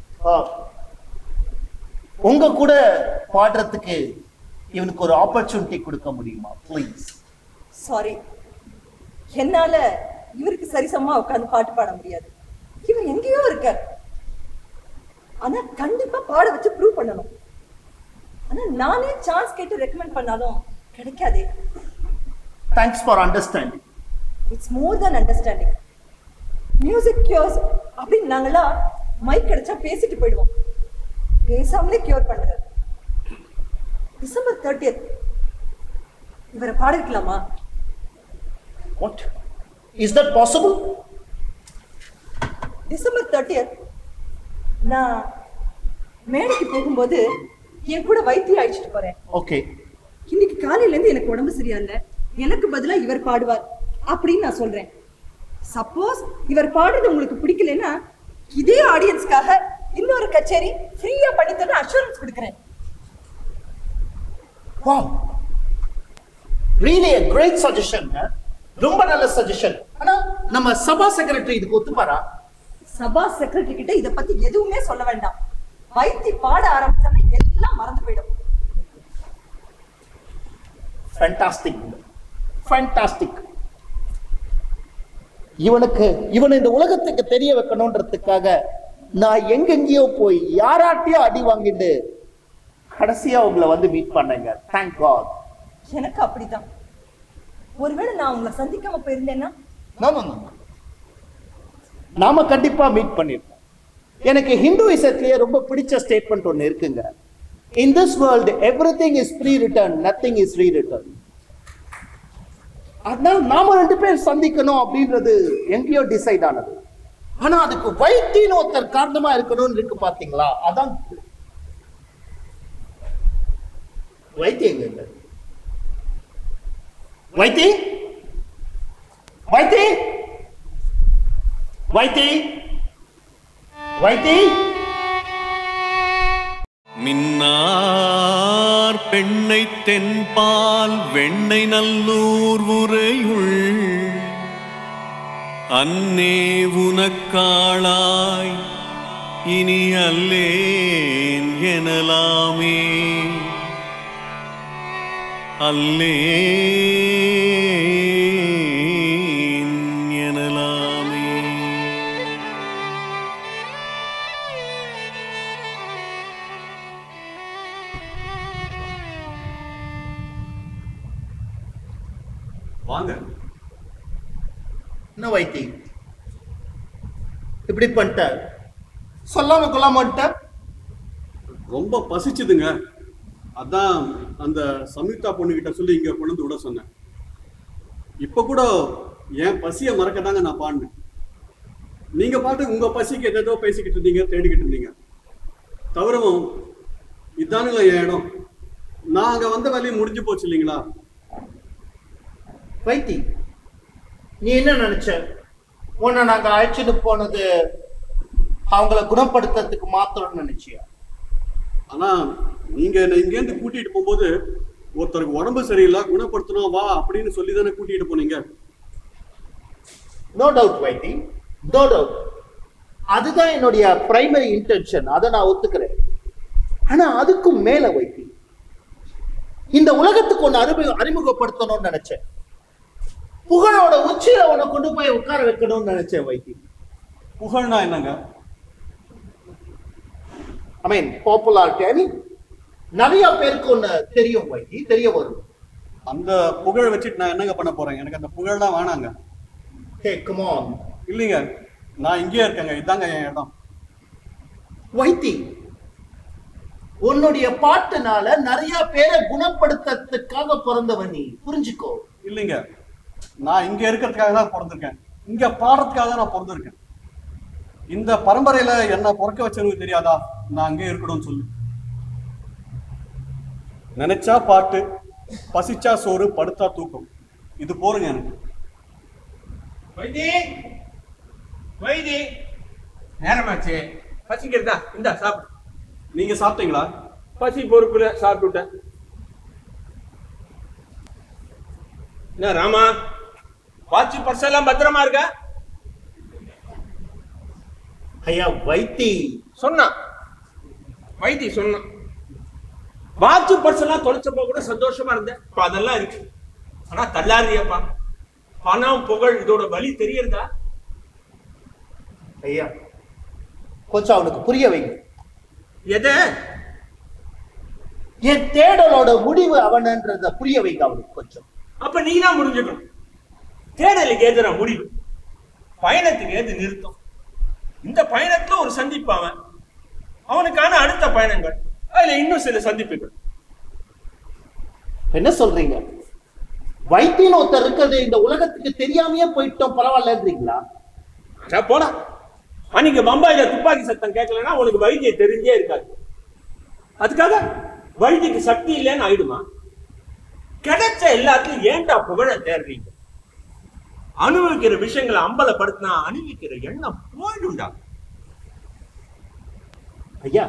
S5: உங்க கூட பாடுறதுக்கு இவனுக்கு ஒரு ஆப்பர்ச்சுனிட்டி கொடுக்க முடியுமா ப்ளீஸ்
S12: சாரி என்னால இவருக்கு சரிசமமா உட்கார்ந்து பாட்டு பாட முடியாது இவர் எங்கேயோ இருக்கார் ஆனா கண்டிப்பா பாட வச்சு ப்ரூவ் பண்ணணும் ஆனா நானே சான்ஸ் கேட்டு ரெக்கமெண்ட் பண்ணாலும் கிடைக்காதே
S5: thanks for understanding
S12: it's more than understanding music cures அப்படின்னு நாங்கெல்லாம் மைக் கிடைச்சா பேசிட்டு போயிடுவோம் பேசாமலே கியூர் பண்றாரு டிசம்பர் தேர்ட்டியத் இவரை பாட வைக்கலாமா
S5: what is that possible
S12: December thirtieth நான் மேடைக்கு போகும்போது என் கூட வைத்தியம் அழைச்சிட்டு போறேன்
S5: ஓகே
S12: இன்னைக்கு காலையில இருந்து எனக்கு உடம்பு சரியா இல்ல எனக்கு பதிலா இவர் பாடுவார் அப்படின்னு நான் சொல்றேன் சப்போஸ் இவர் பாடுறது உங்களுக்கு பிடிக்கலன்னா இதே ஆடியன்ஸ்க்காக இன்னொரு கச்சேரி ஃப்ரீயா பண்ணி தர அஷூரன்ஸ் கொடுக்குறேன்
S5: wow really a great suggestion ரொம்ப நல்ல சஜஷன் ஆனா நம்ம சபா செக்ரட்டரி இதுக்கு ஒத்துப்பாரா
S12: சபா செக்ரட்டரி கிட்ட இத பத்தி எதுவுமே சொல்ல வேண்டாம் வைத்தி பாட ஆரம்பிச்சாலே எல்லாம் மறந்து போயிடும்
S5: ஃபேண்டாஸ்டிக் ஃபேண்டாஸ்டிக் இவனுக்கு இவனை இந்த உலகத்துக்கு தெரிய வைக்கணுன்றதுக்காக நான் எங்கெங்கேயோ போய் யாராட்டையோ அடி வாங்கிட்டு கடைசியா உங்களை வந்து மீட் பண்ணேங்க தேங்க் காட்
S12: எனக்கு அப்படிதான் ஒருவேளை நான் உங்களை சந்திக்காம போயிருந்தேன்னா
S5: நோ நோ நோ நாம கண்டிப்பா மீட் பண்ணிருப்போம் எனக்கு ஹிந்துவிசத்திலேயே ரொம்ப பிடிச்ச ஸ்டேட்மெண்ட் ஒன்னு இருக்குங்க in this world everything is free return nothing is re return அதனால நாம ரெண்டு பேர் சந்திக்கணும் அப்படின்றது எங்கேயோ டிசைட் ஆனது ஆனா அதுக்கு வைத்தியன் ஒருத்தர் காரணமா இருக்கணும்னு இருக்கு பாத்தீங்களா அதான் வைத்தியங்க வைத்தி வைத்தி வைத்தி வைத்தி
S3: மின்னார் பெண்ணை தென்பால் வெண்ணை நல்லூர் உரையுள் அன்னே உனக்காளாய் இனி அல்லேன் எனலாமே அல்லேன் எனலாமே
S4: வாங்க
S5: என்ன வைத்தி இப்படி பண்ணிட்ட சொல்லாம கொள்ளாம வந்துட்ட
S4: ரொம்ப பசிச்சுதுங்க அதான் அந்த சம்யுக்தா பொண்ணுகிட்ட சொல்லி இங்க கொண்டு வந்து விட சொன்னேன் இப்ப கூட என் பசியை மறக்க தாங்க நான் பாடினேன் நீங்க பாட்டு உங்க பசிக்கு எதேதோ பேசிக்கிட்டு இருந்தீங்க தேடிக்கிட்டு இருந்தீங்க தவிரவும் இதானுங்க என் இடம் நான் அங்க வந்த வேலையும் முடிஞ்சு போச்சு இல்லைங்களா
S5: வைத்தி நீ என்ன நினைச்ச உன்னை நாங்க அழைச்சிட்டு போனது அவங்கள குணப்படுத்துறதுக்கு மாத்திரம் நினைச்சியா
S4: ஆனா நீங்க என்னை இங்கேருந்து கூட்டிட்டு போகும்போது ஒருத்தருக்கு உடம்பு சரியில்லை குணப்படுத்தணும் வா அப்படின்னு சொல்லி தானே கூட்டிட்டு போனீங்க
S5: no doubt Vaithi no doubt அதுதான் என்னுடைய பிரைமரி இன்டென்ஷன் அதை நான் ஒத்துக்கிறேன் ஆனா அதுக்கும் மேல வைத்தி இந்த உலகத்துக்கு ஒன்னு அறிமுக அறிமுகப்படுத்தணும்னு நினைச்சேன் புகழோட உச்சியில உன்னை கொண்டு போய் உட்கார வைக்கணும்னு நினைச்சேன் வைத்தி
S4: புகழ்னா என்னங்க
S5: ஐ மீன் பாப்புலாரிட்டி ஐ மீன் நிறைய பேருக்கு ஒண்ணு தெரியும் வைத்தி தெரிய வரும்
S4: அந்த புகழ் வச்சுட்டு நான் என்னங்க பண்ண போறேன் எனக்கு அந்த புகழ்லாம் வேணாங்க
S5: ஹே கம் ஆன்
S4: இல்லைங்க நான் இங்கேயே இருக்கேங்க இதாங்க என் இடம்
S5: வைத்தி உன்னுடைய பாட்டுனால நிறைய பேரை குணப்படுத்துறதுக்காக பிறந்தவன் நீ புரிஞ்சுக்கோ
S4: இல்லைங்க நான் இங்க இருக்கிறதுக்காக தான் பிறந்திருக்கேன் இங்க பாடுறதுக்காக தான் நான் பிறந்திருக்கேன் இந்த பரம்பரையில என்ன பிறக்க வச்சவனுக்கு தெரியாதா நான் அங்கே இருக்கணும்னு சொல்லு நினைச்சா பாட்டு பசிச்சா சோறு படுத்தா தூக்கம் இது போருங்க எனக்கு
S6: வைத்தி வைத்தி நேரமாச்சு பசிக்கிறதா இந்தா சாப்பிடு
S4: நீங்க சாப்பிட்டீங்களா
S6: பசி பொறுப்புல சாப்பிட்டுட்டேன் என்ன ராமா வாட்சி பர்ஸ் எல்லாம் பத்திரமா இருக்கா
S5: ஐயா வைத்தி
S6: சொன்னான் வைத்தி சொன்னான் வாட்சி பர்ஸ் எல்லாம் தொலைச்சப்போ கூட சந்தோஷமா இருந்தேன் இப்ப அதெல்லாம் இருக்கு ஆனா தள்ளாரியாப்பா பணம் புகழ் இதோட வலி தெரியறதா
S5: ஐயா கொஞ்சம் அவனுக்கு புரிய வைங்க
S6: எதை
S5: என் தேடலோட முடிவு அவனன்றத புரிய வைங்க அவனுக்கு கொஞ்சம்
S6: அப்ப நீ தான் முடிஞ்சுக்கணும் தேடலுக்கு ஏதுனா முடிவு பயணத்துக்கு ஏது நிறுத்தம் இந்த பயணத்துல ஒரு சந்திப்பு அவன் அவனுக்கான அடுத்த பயணங்கள் அதுல இன்னும் சில சந்திப்புகள்
S5: என்ன சொல்றீங்க வைத்தியன் ஒருத்தர் இருக்கிறது இந்த உலகத்துக்கு தெரியாமையே போயிட்டோம் பரவாயில்லன்றீங்களா
S6: அட போடா அன்னைக்கு பம்பாயில துப்பாக்கி சத்தம் கேட்கலன்னா உனக்கு வைத்தியம் தெரிஞ்சே இருக்காது அதுக்காக வைத்தியக்கு சக்தி இல்லைன்னு ஆயிடுமா கிடைச்ச எல்லாத்தையும் ஏன்டா புகழ தேடுறீங்க அனுபவிக்கிற விஷயங்களை அம்பலப்படுத்தினா அனுபவிக்கிற எண்ணம் போயிடும்டா
S5: ஐயா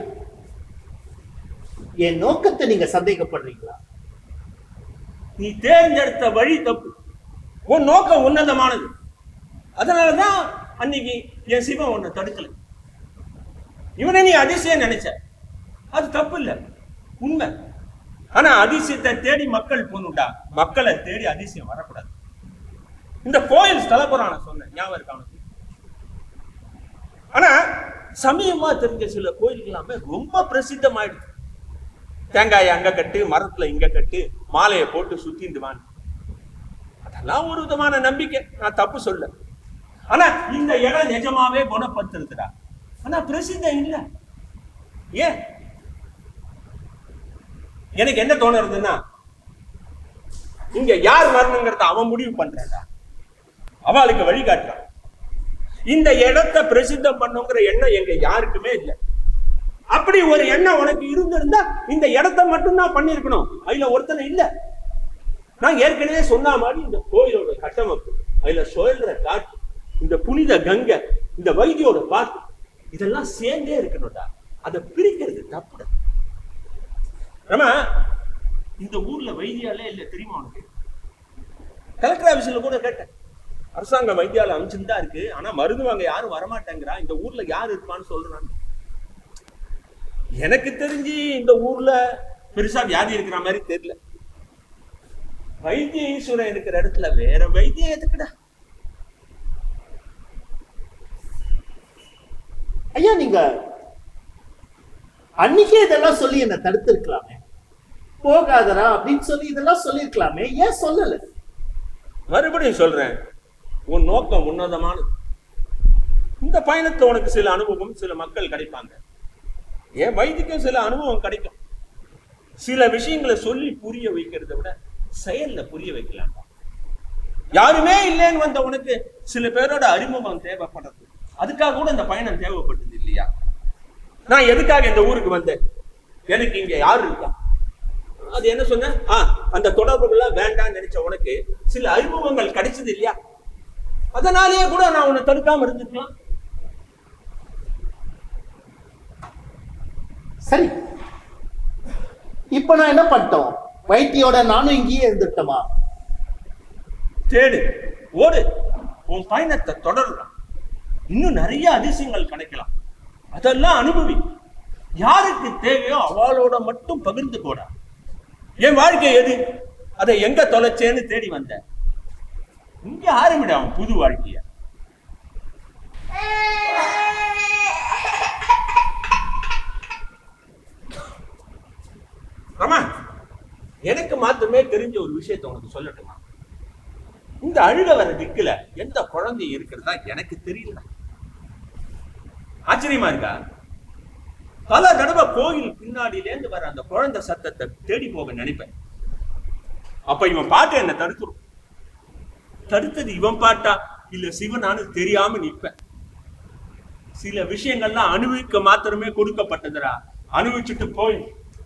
S5: என் நோக்கத்தை நீங்க சந்தேகப்படுறீங்களா
S6: நீ தேர்ந்தெடுத்த வழி தப்பு உன் நோக்கம் உன்னதமானது அதனாலதான் அன்னைக்கு என் சிவன் உன்னை தடுக்கல இவனை நீ அதிசயம் நினைச்ச அது தப்பு இல்ல உண்மை ஆனா அதிசயத்தை தேடி மக்கள் போகணும்டா மக்களை தேடி அதிசயம் வரக்கூடாது இந்த கோயில் ஸ்தல புராணம் சொன்னேன் ஞாபகம் இருக்கா உனக்கு ஆனா சமயமா தெரிஞ்ச சில கோயில்கள் எல்லாமே ரொம்ப பிரசித்தமாயிடுச்சு தேங்காயை அங்க கட்டு மரத்துல இங்க கட்டு மாலையை போட்டு சுத்திட்டு வான் அதெல்லாம் ஒரு விதமான நம்பிக்கை நான் தப்பு சொல்ல ஆனா இந்த இடம் நிஜமாவே குணப்படுத்துறதுடா ஆனா பிரசித்தம் இல்ல ஏன் எனக்கு என்ன தோணுறதுன்னா இங்க யார் வரணுங்கிறத அவன் முடிவு பண்றான்டா அவளுக்கு வழிகாட்டுறான் இந்த இடத்தை பிரசித்தம் பண்ணுங்கிற எண்ணம் எங்க யாருக்குமே இல்லை அப்படி ஒரு எண்ணம் உனக்கு இருந்திருந்தா இந்த இடத்தை மட்டும்தான் பண்ணிருக்கணும் அதுல ஒருத்தனை இல்ல நான் ஏற்கனவே சொன்ன மாதிரி இந்த கோயிலோட கட்டமைப்பு அதுல சுழல்ற காற்று இந்த புனித கங்கை இந்த வைத்தியோட பாட்டு இதெல்லாம் சேர்ந்தே இருக்கணும்டா அதை பிரிக்கிறது தப்புடா ரமா இந்த ஊர்ல வைத்தியாலே இல்ல தெரியுமா உனக்கு கலெக்டர் ஆபீஸ்ல கூட கேட்டேன் அரசாங்க வைத்தியாலயம் அமைச்சுதான் இருக்கு ஆனா மருந்து வாங்க யாரும் வரமாட்டேங்கிறா இந்த ஊர்ல யார் இருப்பான்னு சொல்றாங்க எனக்கு தெரிஞ்சு இந்த ஊர்ல பெருசா வியாதி இருக்கிற மாதிரி தெரியல வைத்திய ஈஸ்வரன் இருக்கிற இடத்துல வேற வைத்தியம் எதுக்குடா
S5: ஐயா நீங்க அன்னைக்கே இதெல்லாம் சொல்லி என்ன தடுத்திருக்கலாமே போகாதரா அப்படின்னு சொல்லி இதெல்லாம் சொல்லியிருக்கலாமே ஏன் சொல்லல
S6: மறுபடியும் சொல்றேன் உன் நோக்கம் உன்னதமானது இந்த பயணத்துல உனக்கு சில அனுபவம் சில மக்கள் கிடைப்பாங்க என் வைத்திக்கும் சில அனுபவம் கிடைக்கும் சில விஷயங்களை சொல்லி புரிய வைக்கிறத விட செயல்ல புரிய வைக்கலாம் யாருமே இல்லைன்னு வந்த உனக்கு சில பேரோட அறிமுகம் தேவைப்படுறது அதுக்காக கூட இந்த பயணம் தேவைப்பட்டது இல்லையா நான் எதுக்காக இந்த ஊருக்கு வந்தேன் எனக்கு இங்க யாரு இருக்கா அது என்ன சொன்ன ஆ அந்த தொடர்புகள்லாம் வேண்டாம்னு நினைச்ச உனக்கு சில அறிமுகங்கள் கிடைச்சது இல்லையா அதனாலேயே கூட நான் உன்னை தடுக்காம இருந்துக்கலாம்
S5: சரி இப்ப நான் என்ன பண்ணிட்டோம் வைத்தியோட நானும் இங்கேயே இருந்துட்டோமா
S6: தேடு ஓடு உன் பயணத்தை தொடரலாம் இன்னும் நிறைய அதிசயங்கள் கிடைக்கலாம் அதெல்லாம் அனுபவி யாருக்கு தேவையோ அவளோட மட்டும் பகிர்ந்து போடா என் வாழ்க்கை எது அதை எங்க தொலைச்சேன்னு தேடி வந்த இங்க ஆரம்பிட அவன் புது வாழ்க்கைய ரமா எனக்கு மாத்திரமே தெரிஞ்ச ஒரு விஷயத்தை உனக்கு சொல்லட்டுமா இந்த அழுக வர திக்குல எந்த குழந்தை இருக்கிறதா எனக்கு தெரியல ஆச்சரியமா இருக்கா பல தடவை கோயில் பின்னாடியில இருந்து வர அந்த குழந்தை சத்தத்தை தேடி போக நினைப்பேன் அப்ப இவன் பாட்டு என்ன தடுத்துரும் தடுத்தது இவன் பாட்டா இல்ல சிவனானு தெரியாம நிப்பேன் சில விஷயங்கள்லாம் அனுபவிக்க மாத்திரமே கொடுக்கப்பட்டதுடா அனுபவிச்சுட்டு போய்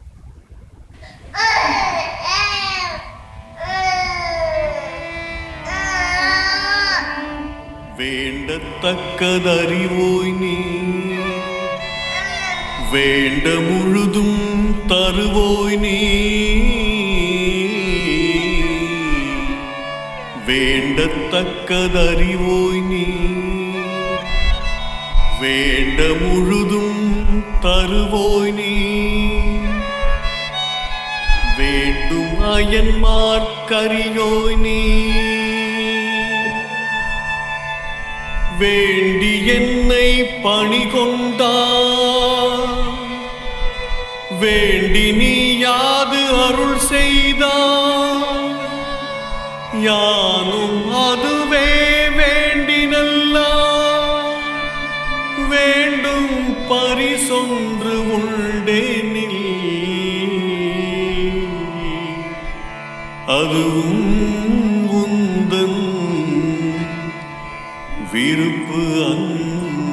S3: வேண்டத்தக்கதறிவோய் நீ வேண்ட முழுதும் தருவோய் நீ வேண்டத்தக்கதறிவோய் நீ வேண்ட முழுதும் தருவோய் நீ வேண்டும் அயன்மார்க்கரியோய் நீ வேண்டி என்னை பணி கொண்டா வேண்டி நீ யாது அருள் செய்தா யானும் அதுவே வேண்டினல்லா வேண்டும் பரிசொன்று உண்டேனில் அதுவும் உந்தன் விருப்பு அன்று